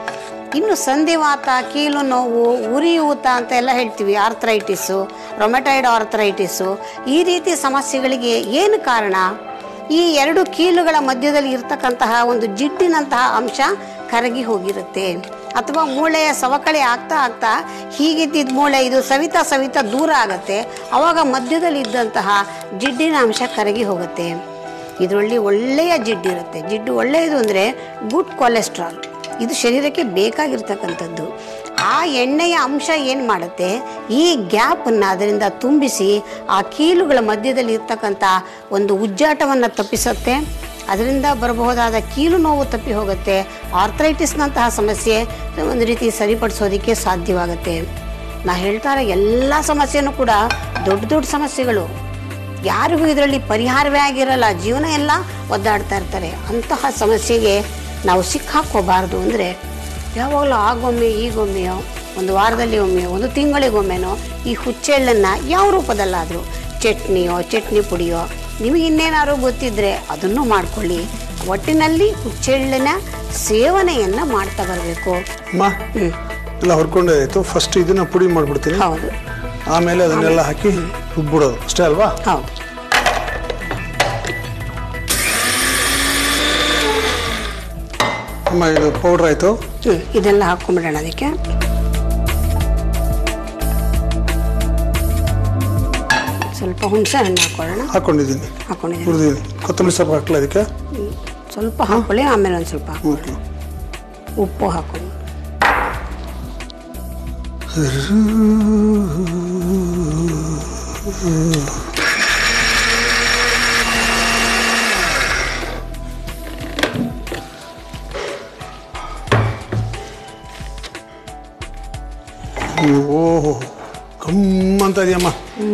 ಇನ್ನು ಸಂಧಿವಾತ ಕೀಲು ನೋವು ಉರಿಯೂತ ಅಂತ ಎಲ್ಲ ಹೇಳ್ತೀವಿ ಆರ್ಥರೈಟಿಸು ರೊಮೆಟೈಡ್ ಆರ್ಥರೈಟಿಸು ಈ ರೀತಿ ಸಮಸ್ಯೆಗಳಿಗೆ ಏನು ಕಾರಣ ಈ ಎರಡು ಕೀಲುಗಳ ಮಧ್ಯದಲ್ಲಿ ಇರ್ತಕ್ಕಂತಹ ಒಂದು ಜಿಡ್ಡಿನಂತಹ ಅಂಶ ಕರಗಿ ಹೋಗಿರುತ್ತೆ ಅಥವಾ ಮೂಳೆಯ ಸವಕಳಿ ಆಗ್ತಾ ಆಗ್ತಾ ಹೀಗಿದ್ದಿದ್ದ ಮೂಳೆ ಇದು ಸವಿತಾ ಸವಿತಾ ದೂರ ಆಗುತ್ತೆ ಅವಾಗ ಮಧ್ಯದಲ್ಲಿ ಇದ್ದಂತಹ ಜಿಡ್ಡಿನ ಅಂಶ ಕರಗಿ ಹೋಗುತ್ತೆ ಇದರಲ್ಲಿ ಒಳ್ಳೆಯ ಜಿಡ್ಡಿರುತ್ತೆ ಜಿಡ್ಡು ಒಳ್ಳೆಯದು ಅಂದರೆ ಗುಡ್ ಕೊಲೆಸ್ಟ್ರಾಲ್ ಇದು ಶರೀರಕ್ಕೆ ಬೇಕಾಗಿರ್ತಕ್ಕಂಥದ್ದು ಆ ಎಣ್ಣೆಯ ಅಂಶ ಏನು ಮಾಡುತ್ತೆ ಈ ಗ್ಯಾಪನ್ನು ಅದರಿಂದ ತುಂಬಿಸಿ ಆ ಕೀಲುಗಳ ಮಧ್ಯದಲ್ಲಿ ಇರ್ತಕ್ಕಂಥ ಒಂದು ಉಜ್ಜಾಟವನ್ನು ತಪ್ಪಿಸುತ್ತೆ ಅದರಿಂದ ಬರಬಹುದಾದ ಕೀಲು ನೋವು ತಪ್ಪಿ ಹೋಗುತ್ತೆ ಆರ್ಥರೈಟಿಸ್ನಂತಹ ಸಮಸ್ಯೆ ಒಂದು ರೀತಿ ಸರಿಪಡಿಸೋದಕ್ಕೆ ಸಾಧ್ಯವಾಗುತ್ತೆ ನಾ ಹೇಳ್ತಾರೆ ಎಲ್ಲ ಸಮಸ್ಯೆನೂ ಕೂಡ ದೊಡ್ಡ ದೊಡ್ಡ ಸಮಸ್ಯೆಗಳು ಯಾರಿಗೂ ಇದರಲ್ಲಿ ಪರಿಹಾರವೇ ಆಗಿರಲ್ಲ ಜೀವನ ಎಲ್ಲ ಒದ್ದಾಡ್ತಾ ಇರ್ತಾರೆ ಅಂತಹ ಸಮಸ್ಯೆಗೆ ನಾವು ಸಿಕ್ಕಾಕೋಬಾರ್ದು ಅಂದರೆ ಯಾವಾಗಲೂ ಆಗೊಮ್ಮೆ ಈಗೊಮ್ಮೆಯೋ ಒಂದು ವಾರದಲ್ಲಿ ಒಮ್ಮೆಯೋ ಒಂದು ತಿಂಗಳಿಗೊಮ್ಮೆನೋ ಈ ಹುಚ್ಚೆಳ್ಳನ್ನು ಯಾವ ರೂಪದಲ್ಲಾದರೂ ಚಟ್ನಿಯೋ ಚಟ್ನಿ ಪುಡಿಯೋ ನಿಮಗೆ ಇನ್ನೇನಾದ್ರು ಗೊತ್ತಿದ್ರೆ ಅದನ್ನು ಮಾಡ್ಕೊಳ್ಳಿ ಒಟ್ಟಿನಲ್ಲಿ ಹುಚ್ಚೆಳ್ಳಿನ ಸೇವನೆಯನ್ನು ಮಾಡ್ತಾ ಬರಬೇಕು ಅಮ್ಮ ಎಲ್ಲ ಹೊರ್ಕೊಂಡೆ ಆಯಿತು ಫಸ್ಟ್ ಇದನ್ನ ಪುಡಿ ಮಾಡಿಬಿಡ್ತೀನಿ ಹೌದು ಆಮೇಲೆ ಅದನ್ನೆಲ್ಲ ಹಾಕಿ ರುಬ್ಬಿಡೋದು ಅಷ್ಟೇ ಅಲ್ವಾ ಹೌದು ಅಮ್ಮ ಇದು ಪೌಡ್ರ್ ಆಯಿತು ಹ್ಮ್, ಇದೆಲ್ಲ ಹಾಕೊಂಡ್ಬಿಡೋಣ ಅದಕ್ಕೆ ಸ್ವಲ್ಪ ಹುಣಸೆ ಹಣ್ಣು ಹಾಕೊಳ್ಳೋಣ ಹಾಕೊಂಡಿದ್ದೀನಿ ಹಾಕೊಂಡಿದ್ದೀನಿ ಹುರಿದಿದ್ದೀನಿ ಕೊತ್ತಂಬರಿ ಸೊಪ್ಪು ಹಾಕ್ಲಾ ಅದಕ್ಕೆ ಸ್ವಲ್ಪ ಹಾಕೊಳ್ಳಿ ಆಮೇಲೆ ಒಂದು ಸ್ವಲ್ಪ ಹಾಕೊಳ್ಳಿ. ಓಕೆ ಉಪ್ಪು ಹಾಕೊಳ್ಳಿ ಓಹೋ ಕಮ್ ಅಂತ ಇದೆಯಮ್ಮ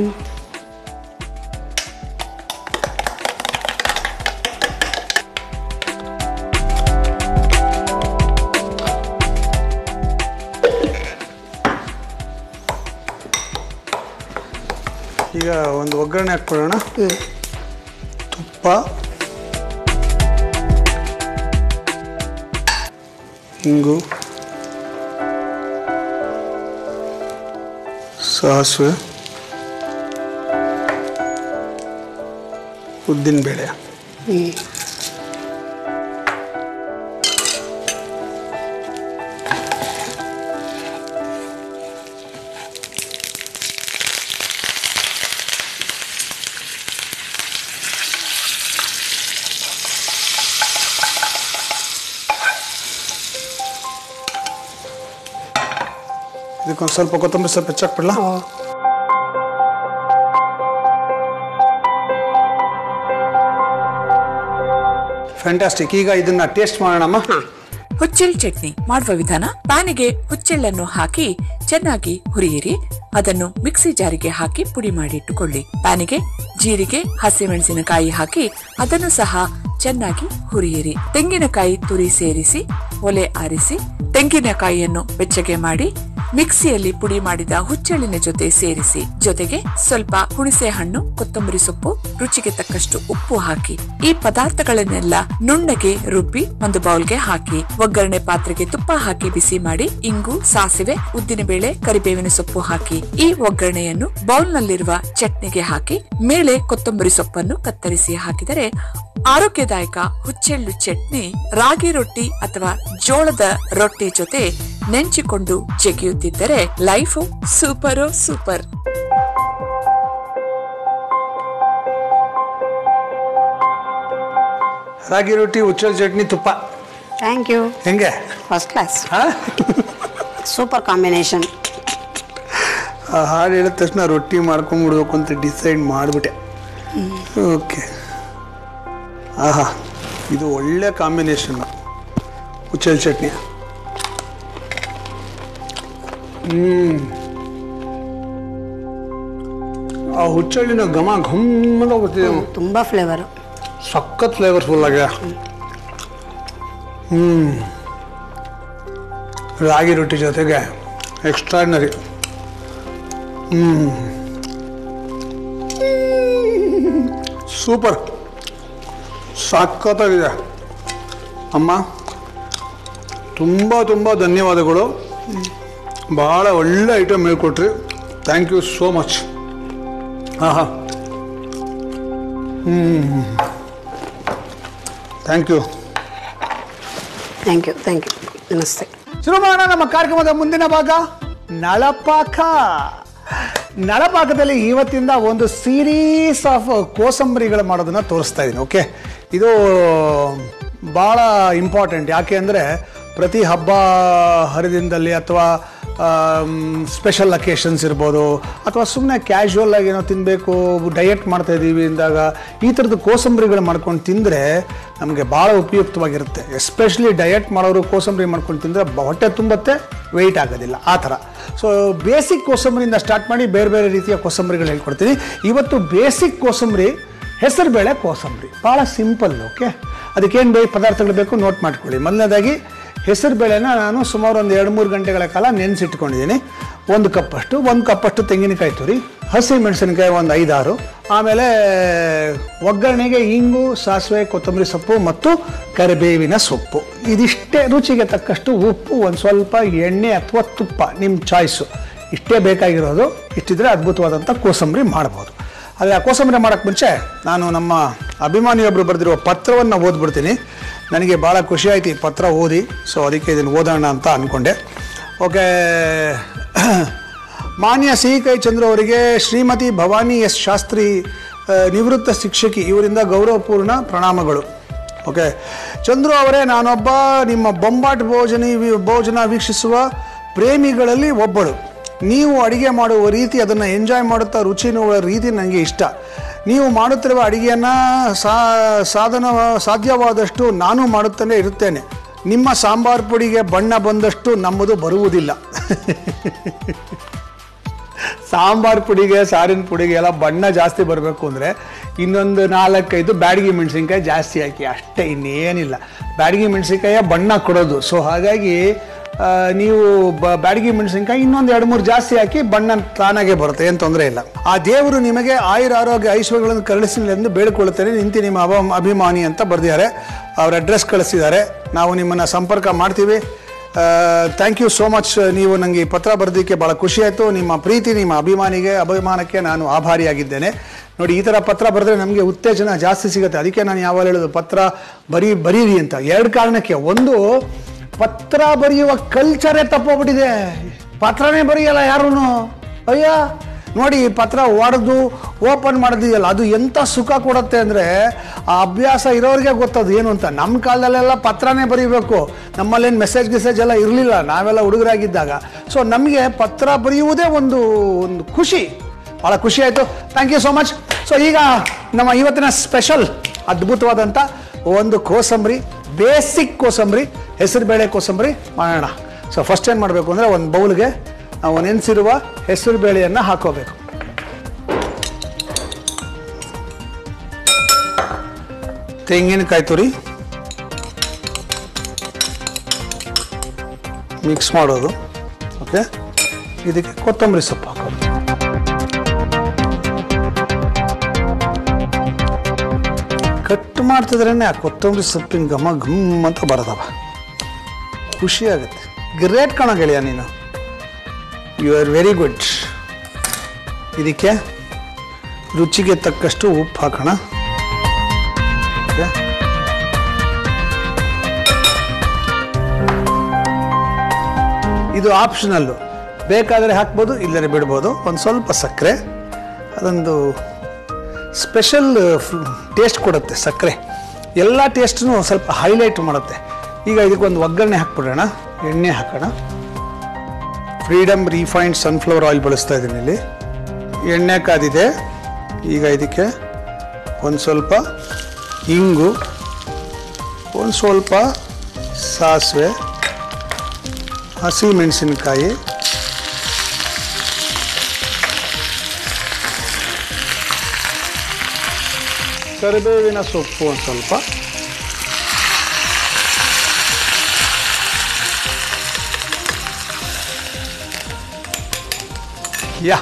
ಈಗ ಒಂದು ಒಗ್ಗರಣೆ ಹಾಕ್ಕೊಳ್ಳೋಣ ತುಪ್ಪ ಹಿಂಗು ಸಾಸಿವೆ ಉದ್ದಿನಬೇಳೆ ಇದಕ್ಕೊಂದು ಸ್ವಲ್ಪ ಕೊತ್ತಂಬರಿ ಸ್ವಲ್ಪ ಹೆಚ್ಚಾಕ್ಬಿಡ್ಲಾ ಫ್ಯಾಂಟಾಸ್ಟಿಕ್ ಈಗ ಇದನ್ನ ಟೇಸ್ಟ್ ಮಾಡೋಣಮ್ಮ ಹುಚ್ಚೆಳ್ ಚಟ್ನಿ ಮಾಡುವ ವಿಧಾನ ಪ್ಯಾನಿಗೆ ಹುಚ್ಚೆಳ್ಳನ್ನು ಹಾಕಿ ಚೆನ್ನಾಗಿ ಹುರಿಯಿರಿ ಅದನ್ನು ಮಿಕ್ಸಿ ಜಾರಿಗೆ ಹಾಕಿ ಪುಡಿ ಮಾಡಿ ಇಟ್ಟುಕೊಳ್ಳಿ ಪ್ಯಾನಿಗೆ ಜೀರಿಗೆ ಹಸಿಮೆಣಸಿನಕಾಯಿ ಹಾಕಿ ಅದನ್ನು ಸಹ ಚೆನ್ನಾಗಿ ಹುರಿಯಿರಿ ತೆಂಗಿನಕಾಯಿ ತುರಿ ಸೇರಿಸಿ ಒಲೆ ಆರಿಸಿ ತೆಂಗಿನಕಾಯಿಯನ್ನು ಬೆಚ್ಚಗೆ ಮಾಡಿ ಮಿಕ್ಸಿಯಲ್ಲಿ ಪುಡಿ ಮಾಡಿದ ಹುಚ್ಚೆಳ್ಳಿನ ಜೊತೆ ಸೇರಿಸಿ ಜೊತೆಗೆ ಸ್ವಲ್ಪ ಹುಣಸೆ ಹಣ್ಣು ಕೊತ್ತಂಬರಿ ಸೊಪ್ಪು ರುಚಿಗೆ ತಕ್ಕಷ್ಟು ಉಪ್ಪು ಹಾಕಿ ಈ ಪದಾರ್ಥಗಳನ್ನೆಲ್ಲ ನುಣ್ಣಗೆ ರುಬ್ಬಿ ಒಂದು ಬೌಲ್ಗೆ ಹಾಕಿ ಒಗ್ಗರಣೆ ಪಾತ್ರೆಗೆ ತುಪ್ಪ ಹಾಕಿ ಬಿಸಿ ಮಾಡಿ ಇಂಗು ಸಾಸಿವೆ ಉದ್ದಿನಬೇಳೆ ಕರಿಬೇವಿನ ಸೊಪ್ಪು ಹಾಕಿ ಈ ಒಗ್ಗರಣೆಯನ್ನು ಬೌಲ್ನಲ್ಲಿರುವ ಚಟ್ನಿಗೆ ಹಾಕಿ ಮೇಲೆ ಕೊತ್ತಂಬರಿ ಸೊಪ್ಪನ್ನು ಕತ್ತರಿಸಿ ಹಾಕಿದರೆ ಆರೋಗ್ಯದಾಯಕ ಹುಚ್ಚೆಳ್ಳು ಚಟ್ನಿ ರಾಗಿ ರೊಟ್ಟಿ ಅಥವಾ ಜೋಳದ ರೊಟ್ಟಿ ಜೊತೆ ನೆಂಚಿಕೊಂಡು ಜಗಿಯುತ್ತಿದ್ದರೆ ಲೈಫು ಸೂಪರೋ ಸೂಪರ್ ರಾಗಿ ರೊಟ್ಟಿ ಉಚ್ಚಲ್ ಚಟ್ನಿ ತುಪ್ಪ ಥ್ಯಾಂಕ್ ಯು ಹೆಂಗೆ ಫಸ್ಟ್ ಕ್ಲಾಸ್ ಹಾ ಸೂಪರ್ ಕಾಂಬಿನೇಷನ್ ಆ ಹಾಡು ಹೇಳಿದ ತಕ್ಷಣ ರೊಟ್ಟಿ ಮಾಡ್ಕೊಂಡ್ಬಿಡ್ಬೇಕು ಅಂತ ಡಿಸೈಡ್ ಮಾಡಿಬಿಟ್ಟೆ ಓಕೆ ಆಹಾ ಇದು ಒಳ್ಳೆ ಕಾಂಬಿನೇಷನ್ ಉಚ್ಚಲ್ ಚಟ್ನಿ ಹ್ಮ್ ಆ ಹುಚ್ಚಳ್ಳಿನ ಘಮ ಘಮ್ಮದ ಬರ್ತಿದೆ ತುಂಬ ಫ್ಲೇವರು ಸಖತ್ ಫ್ಲೇವರ್ಫುಲ್ ಆಗ್ಯ ಹ್ಮ್ ರಾಗಿ ರೊಟ್ಟಿ ಜೊತೆಗೆ ಎಕ್ಸ್ಟ್ರಾರ್ನರಿ ಹ್ಮ್ ಸೂಪರ್ ಸಖತ್ತಾಗಿದೆ ಅಮ್ಮ ತುಂಬ ತುಂಬ ಧನ್ಯವಾದಗಳು ಭಾಳ ಒಳ್ಳೆ ಐಟಮ್ ಹೇಳ್ಕೊಟ್ರಿ ಥ್ಯಾಂಕ್ ಯು ಸೋ ಮಚ್ ಹಾಂ ಹಾಂ thank you thank you thank you ನಮಸ್ತೆ ಶುರು ಮಾಡೋಣ ನಮ್ಮ ಕಾರ್ಯಕ್ರಮದ ಮುಂದಿನ ಭಾಗ ನಳಪಾಕ ನಳಪಾಕದಲ್ಲಿ ಇವತ್ತಿಂದ ಒಂದು ಸೀರೀಸ್ ಆಫ್ ಕೋಸಂಬರಿಗಳು ಮಾಡೋದನ್ನ ತೋರಿಸ್ತಾ ಇದ್ದೀನಿ ಓಕೆ ಇದು ಭಾಳ ಇಂಪಾರ್ಟೆಂಟ್ ಯಾಕೆ ಅಂದರೆ ಪ್ರತಿ ಹಬ್ಬ ಹರಿದಿನದಲ್ಲಿ ಅಥವಾ ಸ್ಪೆಷಲ್ ಅಕೇಶನ್ಸ್ ಇರ್ಬೋದು ಅಥವಾ ಸುಮ್ಮನೆ ಕ್ಯಾಶುವಲ್ ಆಗಿ ಏನೋ ತಿನ್ನಬೇಕು ಡಯಟ್ ಮಾಡ್ತಾ ಇದ್ದೀವಿ ಅಂದಾಗ ಈ ಥರದ್ದು ಕೋಸಂಬರಿಗಳು ಮಾಡ್ಕೊಂಡು ತಿಂದರೆ ನಮಗೆ ಭಾಳ ಉಪಯುಕ್ತವಾಗಿರುತ್ತೆ ಎಸ್ಪೆಷಲಿ ಡಯಟ್ ಮಾಡೋರು ಕೋಸಂಬರಿ ಮಾಡ್ಕೊಂಡು ತಿಂದರೆ ಹೊಟ್ಟೆ ತುಂಬತ್ತೆ ವೆಯ್ಟ್ ಆಗೋದಿಲ್ಲ ಆ ಥರ ಸೊ ಬೇಸಿಕ್ ಕೋಸಂಬರಿಯಿಂದ ಸ್ಟಾರ್ಟ್ ಮಾಡಿ ಬೇರೆ ಬೇರೆ ರೀತಿಯ ಕೋಸಂಬರಿಗಳು ಹೇಳ್ಕೊಡ್ತೀನಿ ಇವತ್ತು ಬೇಸಿಕ್ ಕೋಸಂಬರಿ ಹೆಸರುಬೇಳೆ ಕೋಸಂಬರಿ ಭಾಳ ಸಿಂಪಲ್ ಓಕೆ ಅದಕ್ಕೇನು ಬೇಕು ಪದಾರ್ಥಗಳು ಬೇಕು ನೋಟ್ ಮಾಡ್ಕೊಳ್ಳಿ ಮೊದಲನೇದಾಗಿ ಹೆಸರು ಬೇಳೆನ ನಾನು ಸುಮಾರು ಒಂದು ಎರಡು ಮೂರು ಗಂಟೆಗಳ ಕಾಲ ನೆನೆಸಿಟ್ಕೊಂಡಿದ್ದೀನಿ ಒಂದು ಕಪ್ಪಷ್ಟು ಒಂದು ಕಪ್ಪಷ್ಟು ತೆಂಗಿನಕಾಯಿ ತುರಿ ಹಸಿ ಮೆಣಸಿನಕಾಯಿ ಒಂದು ಐದಾರು ಆಮೇಲೆ ಒಗ್ಗರಣೆಗೆ ಇಂಗು ಸಾಸಿವೆ ಕೊತ್ತಂಬರಿ ಸೊಪ್ಪು ಮತ್ತು ಕರಿಬೇವಿನ ಸೊಪ್ಪು ಇದಿಷ್ಟೇ ರುಚಿಗೆ ತಕ್ಕಷ್ಟು ಉಪ್ಪು ಒಂದು ಸ್ವಲ್ಪ ಎಣ್ಣೆ ಅಥವಾ ತುಪ್ಪ ನಿಮ್ಮ ಚಾಯ್ಸು ಇಷ್ಟೇ ಬೇಕಾಗಿರೋದು ಇಷ್ಟಿದ್ರೆ ಅದ್ಭುತವಾದಂಥ ಕೋಸಂಬರಿ ಮಾಡ್ಬೋದು ಆದರೆ ಆ ಕೋಸಂಬರಿ ಮಾಡೋಕ್ಕೆ ಮುಂಚೆ ನಾನು ನಮ್ಮ ಅಭಿಮಾನಿಯೊಬ್ಬರು ಬರೆದಿರುವ ಪತ್ರವನ್ನು ಓದ್ಬಿಡ್ತೀನಿ ನನಗೆ ಭಾಳ ಖುಷಿ ಆಯ್ತು ಈ ಪತ್ರ ಓದಿ ಸೊ ಅದಕ್ಕೆ ಇದನ್ನು ಓದೋಣ ಅಂತ ಅಂದ್ಕೊಂಡೆ ಓಕೆ ಮಾನ್ಯ ಸಿ ಕೈ ಚಂದ್ರ ಅವರಿಗೆ ಶ್ರೀಮತಿ ಭವಾನಿ ಎಸ್ ಶಾಸ್ತ್ರಿ ಆ, ನಿವೃತ್ತ ಶಿಕ್ಷಕಿ ಇವರಿಂದ ಗೌರವಪೂರ್ಣ ಪ್ರಣಾಮಗಳು ಓಕೆ ಚಂದ್ರು ಅವರೇ ನಾನೊಬ್ಬ ನಿಮ್ಮ ಬೊಂಬಾಟ್ ಭೋಜನಿ ವಿ- ಭೋಜನ ವೀಕ್ಷಿಸುವ ಪ್ರೇಮಿಗಳಲ್ಲಿ ಒಬ್ಬಳು ನೀವು ಅಡಿಗೆ ಮಾಡುವ ರೀತಿ ಅದನ್ನು ಎಂಜಾಯ್ ಮಾಡುತ್ತಾ ರುಚಿ ನೋಡುವ ರೀತಿ ನನಗೆ ಇಷ್ಟ ನೀವು ಮಾಡುತ್ತಿರುವ ಅಡಿಗೆಯನ್ನು ಸಾ ಸಾಧನ ಸಾಧ್ಯವಾದಷ್ಟು ನಾನು ಮಾಡುತ್ತಲೇ ಇರುತ್ತೇನೆ ನಿಮ್ಮ ಸಾಂಬಾರ್ ಪುಡಿಗೆ ಬಣ್ಣ ಬಂದಷ್ಟು ನಮ್ಮದು ಬರುವುದಿಲ್ಲ ಸಾಂಬಾರ್ ಪುಡಿಗೆ ಸಾರಿನ ಪುಡಿಗೆ ಎಲ್ಲ ಬಣ್ಣ ಜಾಸ್ತಿ ಬರಬೇಕು ಅಂದರೆ ಇನ್ನೊಂದು ನಾಲ್ಕೈದು ಬ್ಯಾಡಗಿ ಮೆಣಸಿನ್ಕಾಯಿ ಜಾಸ್ತಿ ಹಾಕಿ ಅಷ್ಟೇ ಇನ್ನೇನಿಲ್ಲ ಬ್ಯಾಡಗಿ ಮೆಣಸಿನ್ಕಾಯ ಬಣ್ಣ ಕೊಡೋದು ಸೊ ಹಾಗಾಗಿ ಆ, ನೀವು ಬ ಬ್ಯಾಡಗಿ ಮೆಣಸಿನ್ಕಾಯಿ ಇನ್ನೊಂದು ಎರಡು ಮೂರು ಜಾಸ್ತಿ ಹಾಕಿ ಬಣ್ಣ ತಾನಾಗೆ ಬರುತ್ತೆ ಏನು ತೊಂದರೆ ಇಲ್ಲ ಆ ದೇವರು ನಿಮಗೆ ಆಯುರ ಆರೋಗ್ಯ ಐಶ್ವರ್ಯಗಳನ್ನು ಕರುಣಿಸಲಿ ಎಂದು ಬೇಡಿಕೊಳ್ಳುತ್ತೇನೆ ನಿಂತು ನಿಮ್ಮ ಅಭ ಅಭಿಮಾನಿ ಅಂತ ಬರೆದಿದ್ದಾರೆ ಅವ್ರ ಅಡ್ರೆಸ್ ಕಳಿಸಿದ್ದಾರೆ ನಾವು ನಿಮ್ಮನ್ನು ಸಂಪರ್ಕ ಮಾಡ್ತೀವಿ ಥ್ಯಾಂಕ್ ಯು ಸೋ ಮಚ್ ನೀವು ನನಗೆ ಈ ಪತ್ರ ಬರೆದಕ್ಕೆ ಭಾಳ ಖುಷಿ ಆಯಿತು ನಿಮ್ಮ ಪ್ರೀತಿ ನಿಮ್ಮ ಅಭಿಮಾನಿಗೆ ಅಭಿಮಾನಕ್ಕೆ ನಾನು ಆಭಾರಿಯಾಗಿದ್ದೇನೆ ನೋಡಿ ಈ ಥರ ಪತ್ರ ಬರೆದ್ರೆ ನಮಗೆ ಉತ್ತೇಜನ ಜಾಸ್ತಿ ಸಿಗುತ್ತೆ ಅದಕ್ಕೆ ನಾನು ಯಾವಾಗ ಹೇಳೋದು ಪತ್ರ ಬರೀ ಬರೀರಿ ಅಂತ ಎರಡು ಕಾರಣಕ್ಕೆ ಒಂದು ಪತ್ರ ಬರೆಯುವ ಕಲ್ಚರೇ ತಪ್ಪೋಗ್ಬಿಟ್ಟಿದೆ ಪತ್ರನೇ ಬರೆಯಲ್ಲ ಯಾರೂ ಅಯ್ಯ ನೋಡಿ ಈ ಪತ್ರ ಒಡೆದು ಓಪನ್ ಮಾಡೋದಿದೆಯಲ್ಲ ಅದು ಎಂಥ ಸುಖ ಕೊಡುತ್ತೆ ಅಂದರೆ ಆ ಅಭ್ಯಾಸ ಇರೋರಿಗೆ ಗೊತ್ತದು ಏನು ಅಂತ ನಮ್ಮ ಕಾಲದಲ್ಲೆಲ್ಲ ಪತ್ರನೇ ಬರೀಬೇಕು ನಮ್ಮಲ್ಲೇನು ಮೆಸೇಜ್ ಗಿಸೇಜ್ ಎಲ್ಲ ಇರಲಿಲ್ಲ ನಾವೆಲ್ಲ ಹುಡುಗರಾಗಿದ್ದಾಗ ಸೊ ನಮಗೆ ಪತ್ರ ಬರೆಯುವುದೇ ಒಂದು ಒಂದು ಖುಷಿ ಭಾಳ ಖುಷಿ ಆಯಿತು thank you so much so ಈಗ ನಮ್ಮ ಇವತ್ತಿನ ಸ್ಪೆಷಲ್ ಅದ್ಭುತವಾದಂಥ ಒಂದು ಕೋಸಂಬರಿ ಬೇಸಿಕ್ ಕೋಸಂಬರಿ ಹೆಸರುಬೇಳೆ ಕೋಸಂಬರಿ ಮಾಡೋಣ ಸೊ ಫಸ್ಟ್ ಏನು ಮಾಡಬೇಕು ಅಂದರೆ ಒಂದು ಬೌಲ್ಗೆ ನಾವು ನೆನೆಸಿರುವ ಹೆಸರು ಬೇಳೆಯನ್ನು ಹಾಕೋಬೇಕು ತೆಂಗಿನಕಾಯಿ ತುರಿ ಮಿಕ್ಸ್ ಮಾಡೋದು ಓಕೆ ಇದಕ್ಕೆ ಕೊತ್ತಂಬರಿ ಸೊಪ್ಪು ಹಾಕೋದು ಕಟ್ ಮಾಡ್ತಿದ್ರೇನೆ ಆ ಕೊತ್ತಂಬರಿ ಸೊಪ್ಪಿನ ಘಮ ಘಮ್ ಅಂತ ಬರೋದವ ಖುಷಿ ಆಗುತ್ತೆ ಗ್ರೇಟ್ ಕಣ ಗೆಳೆಯ ನೀನು ಯು ಆರ್ ವೆರಿ ಗುಡ್ ಇದಕ್ಕೆ ರುಚಿಗೆ ತಕ್ಕಷ್ಟು ಉಪ್ಪು ಹಾಕೋಣ Okay. ಇದು ಆಪ್ಷನಲ್ಲು ಬೇಕಾದರೆ ಹಾಕ್ಬೋದು ಇಲ್ಲರೆ ಬಿಡ್ಬೋದು ಒಂದು ಸ್ವಲ್ಪ ಸಕ್ಕರೆ ಅದೊಂದು ಸ್ಪೆಷಲ್ ಟೇಸ್ಟ್ ಕೊಡುತ್ತೆ ಸಕ್ಕರೆ ಎಲ್ಲ ಟೇಸ್ಟನ್ನು ಸ್ವಲ್ಪ ಹೈಲೈಟ್ ಮಾಡುತ್ತೆ ಈಗ ಇದಕ್ಕೊಂದು ಒಗ್ಗರಣೆ ಹಾಕ್ಬಿಡೋಣ ಎಣ್ಣೆ ಹಾಕೋಣ ಫ್ರೀಡಮ್ ರಿಫೈನ್ಡ್ ಸನ್ಫ್ಲವರ್ ಆಯಿಲ್ ಬಳಸ್ತಾ ಇದ್ದೀನಿ ಇಲ್ಲಿ ಎಣ್ಣೆ ಕಾದಿದೆ ಈಗ ಇದಕ್ಕೆ ಒಂದು ಸ್ವಲ್ಪ ಇಂಗು ಒಂದು ಸ್ವಲ್ಪ ಸಾಸಿವೆ ಹಸಿ ಮೆಣಸಿನಕಾಯಿ ಕರಿಬೇವಿನ ಸೊಪ್ಪು ಒಂದು ಸ್ವಲ್ಪ ಯಾ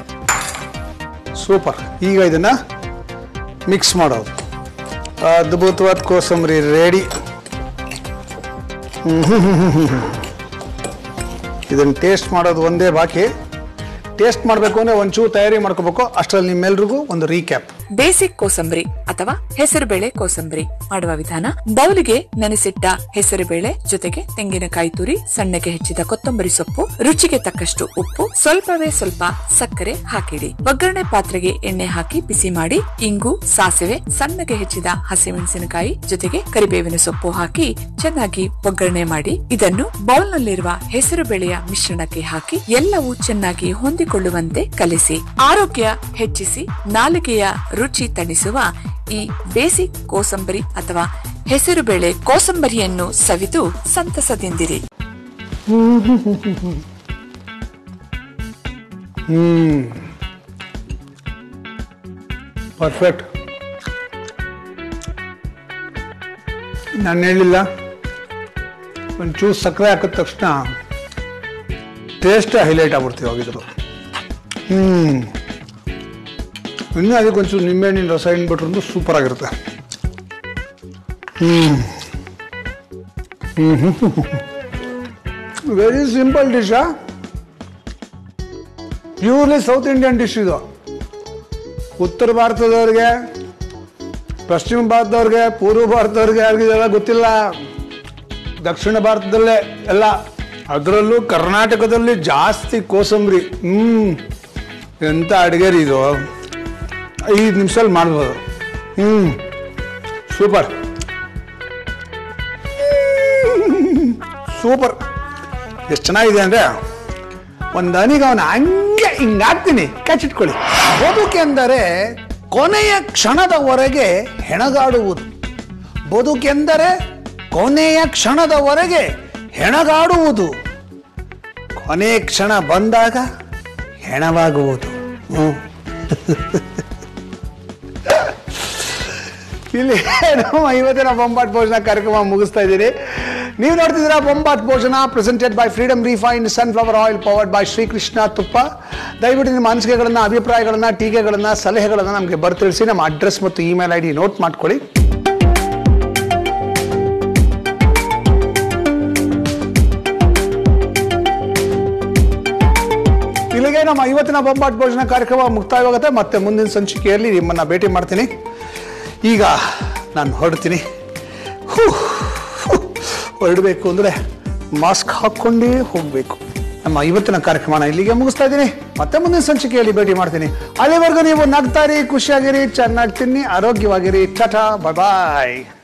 ಸೂಪರ್ ಈಗ ಇದನ್ನ ಮಿಕ್ಸ್ ಮಾಡೋದು ಅದ್ಭುತವಾದ ಕೋಸಂಬರಿ ರೆಡಿ ಇದನ್ನು ಟೇಸ್ಟ್ ಮಾಡೋದು ಒಂದೇ ಬಾಕಿ ಟೇಸ್ಟ್ ಮಾಡಬೇಕು ಅಂದರೆ ಒಂಚೂರು ತಯಾರಿ ಮಾಡ್ಕೋಬೇಕು ಅಷ್ಟರಲ್ಲಿ ನಿಮ್ಮೆಲ್ರಿಗೂ ಒಂದು ರೀಕ್ಯಾಪ್ ಬೇಸಿಕ್ ಕೋಸಂಬರಿ ಅಥವಾ ಹೆಸರುಬೇಳೆ ಕೋಸಂಬರಿ ಮಾಡುವ ವಿಧಾನ ಬೌಲಿಗೆ ನೆನೆಸಿಟ್ಟ ಹೆಸರುಬೇಳೆ ಜೊತೆಗೆ ತೆಂಗಿನಕಾಯಿ ತುರಿ ಸಣ್ಣಗೆ ಹೆಚ್ಚಿದ ಕೊತ್ತಂಬರಿ ಸೊಪ್ಪು ರುಚಿಗೆ ತಕ್ಕಷ್ಟು ಉಪ್ಪು ಸ್ವಲ್ಪವೇ ಸ್ವಲ್ಪ ಸಕ್ಕರೆ ಹಾಕಿಡಿ ಒಗ್ಗರಣೆ ಪಾತ್ರೆಗೆ ಎಣ್ಣೆ ಹಾಕಿ ಬಿಸಿ ಮಾಡಿ ಇಂಗು ಸಾಸಿವೆ ಸಣ್ಣಗೆ ಹೆಚ್ಚಿದ ಹಸಿಮೆಣಸಿನಕಾಯಿ ಜೊತೆಗೆ ಕರಿಬೇವಿನ ಸೊಪ್ಪು ಹಾಕಿ ಚೆನ್ನಾಗಿ ಒಗ್ಗರಣೆ ಮಾಡಿ ಇದನ್ನು ಬೌಲ್ನಲ್ಲಿರುವ ಹೆಸರು ಬೇಳೆಯ ಮಿಶ್ರಣಕ್ಕೆ ಹಾಕಿ ಎಲ್ಲವೂ ಚೆನ್ನಾಗಿ ಹೊಂದಿಕೊಳ್ಳುವಂತೆ ಕಲಿಸಿ ಆರೋಗ್ಯ ಹೆಚ್ಚಿಸಿ ನಾಲಿಗೆಯ ರುಚಿ ತಣಿಸುವ ಈ ಬೇಸಿಕ್ ಕೋಸಂಬರಿ ಅಥವಾ ಹೆಸರುಬೇಳೆ ಕೋಸಂಬರಿಯನ್ನು ಸವಿದು ಸಂತಸದಿಂದಿರಿ ಪರ್ಫೆಕ್ಟ್ ನಾನು ಹೇಳಿಲ್ಲ ಒಂಚೂರು ಸಕ್ಕರೆ ಹಾಕಿದ ತಕ್ಷಣ ಟೇಸ್ಟೇ ಹೈಲೈಟ್ ಆಗ್ಬಿಡ್ತೀವಿ ಹೋಗಿದ್ರು ಹ್ಞೂ ಇನ್ನೂ ಅದಕ್ಕೆ ಒಂಚೂರು ನಿಂಬೆಹಣ್ಣಿನ ರಸ ಹಿಂಡ್ಬಿಟ್ರು ಸೂಪರ್ ಆಗಿರುತ್ತೆ ಹ್ಞೂ ವೆರಿ ಸಿಂಪಲ್ ಡಿಶಾ ಪ್ಯೂರ್ಲಿ ಸೌತ್ ಇಂಡಿಯನ್ ಡಿಶ್ ಇದು ಉತ್ತರ ಭಾರತದವ್ರಿಗೆ ಪಶ್ಚಿಮ ಭಾರತದವ್ರಿಗೆ ಪೂರ್ವ ಭಾರತದವ್ರಿಗೆ ಯಾರಿಗೂ ಇದೆಲ್ಲ ಗೊತ್ತಿಲ್ಲ ದಕ್ಷಿಣ ಭಾರತದಲ್ಲೇ ಎಲ್ಲ ಅದರಲ್ಲೂ ಕರ್ನಾಟಕದಲ್ಲಿ ಜಾಸ್ತಿ ಕೋಸಂಬರಿ ಹ್ಞೂ ಎಂಥ ಅಡುಗೆ ರೀ ಇದು ಐದು ನಿಮಿಷದಲ್ಲಿ ಮಾಡ್ಬೋದು ಹ್ಞೂ ಸೂಪರ್ ಸೂಪರ್ ಎಷ್ಟು ಚೆನ್ನಾಗಿದೆ ಅಂದರೆ ಒಂದು ಹನಿಗೆ ಅವನ ಹಂಗೆ ಹಿಂಗೆ ಹಾಕ್ತೀನಿ ಕಚ್ಚಿಟ್ಕೊಳ್ಳಿ ಬದುಕೆಂದರೆ ಕೊನೆಯ ಕ್ಷಣದವರೆಗೆ ಹೆಣಗಾಡುವುದು ಬದುಕೆಂದರೆ ಕೊನೆಯ ಕ್ಷಣದವರೆಗೆ ಹೆಣಗಾಡುವುದು ಕೊನೆಯ ಕ್ಷಣ ಬಂದಾಗ ಹೆಣವಾಗುವುದು ಹ್ಞೂ ಇಲ್ಲಿ ನಮ್ಮ ಇವತ್ತಿನ ಬೊಂಬಾಟ್ ಭೋಜನ ಕಾರ್ಯಕ್ರಮ ಮುಗಿಸ್ತಾ ಇದ್ದೀನಿ ನೀವು ನೋಡ್ತಿದ್ದೀರಾ ಬೊಂಬಾಟ್ ಭೋಜನ presented by Freedom refined sunflower oil powered by Shrikrishna ತುಪ್ಪ ದಯವಿಟ್ಟು ನಿಮ್ಮ ಅನಿಸಿಕೆಗಳನ್ನ ಅಭಿಪ್ರಾಯಗಳನ್ನ ಟೀಕೆಗಳನ್ನ ಸಲಹೆಗಳನ್ನ ನಮಗೆ ಬರ್ತಿಳಿಸಿ ನಮ್ಮ ಅಡ್ರೆಸ್ ಮತ್ತು ಇಮೇಲ್ ಐ ಡಿ ನೋಟ್ ಮಾಡ್ಕೊಳ್ಳಿ ಇಲ್ಲಿಗೆ ನಮ್ಮ ಇವತ್ತಿನ ಬೊಂಬಾಟ್ ಭೋಜನ ಕಾರ್ಯಕ್ರಮ ಮುಕ್ತಾಯವಾಗುತ್ತೆ ಮತ್ತೆ ಮುಂದಿನ ಸಂಚಿಕೆಯಲ್ಲಿ ನಿಮ್ಮನ್ನ ಭೇಟಿ ಮಾಡ್ತೀನಿ ಈಗ ನಾನು ಹೊರಡ್ತೀನಿ ಹೂ, ಹೂ, ಹೊರಡಬೇಕು ಅಂದರೆ ಮಾಸ್ಕ್ ಹಾಕ್ಕೊಂಡೇ ಹೋಗಬೇಕು ನಮ್ಮ ಇವತ್ತಿನ ಕಾರ್ಯಕ್ರಮನ ಇಲ್ಲಿಗೆ ಮುಗಿಸ್ತಾ ಇದ್ದೀನಿ ಮತ್ತೆ ಮುಂದಿನ ಸಂಚಿಕೆಯಲ್ಲಿ ಭೇಟಿ ಮಾಡ್ತೀನಿ ಅಲ್ಲಿವರೆಗೂ ನೀವು ನಗ್ತಾರಿ ಖುಷಿಯಾಗಿರಿ ಚೆನ್ನಾಗಿ ತಿನ್ನಿ ಆರೋಗ್ಯವಾಗಿರಿ ಟಾಟಾ ಬಾಯ್ ಬಾಯ್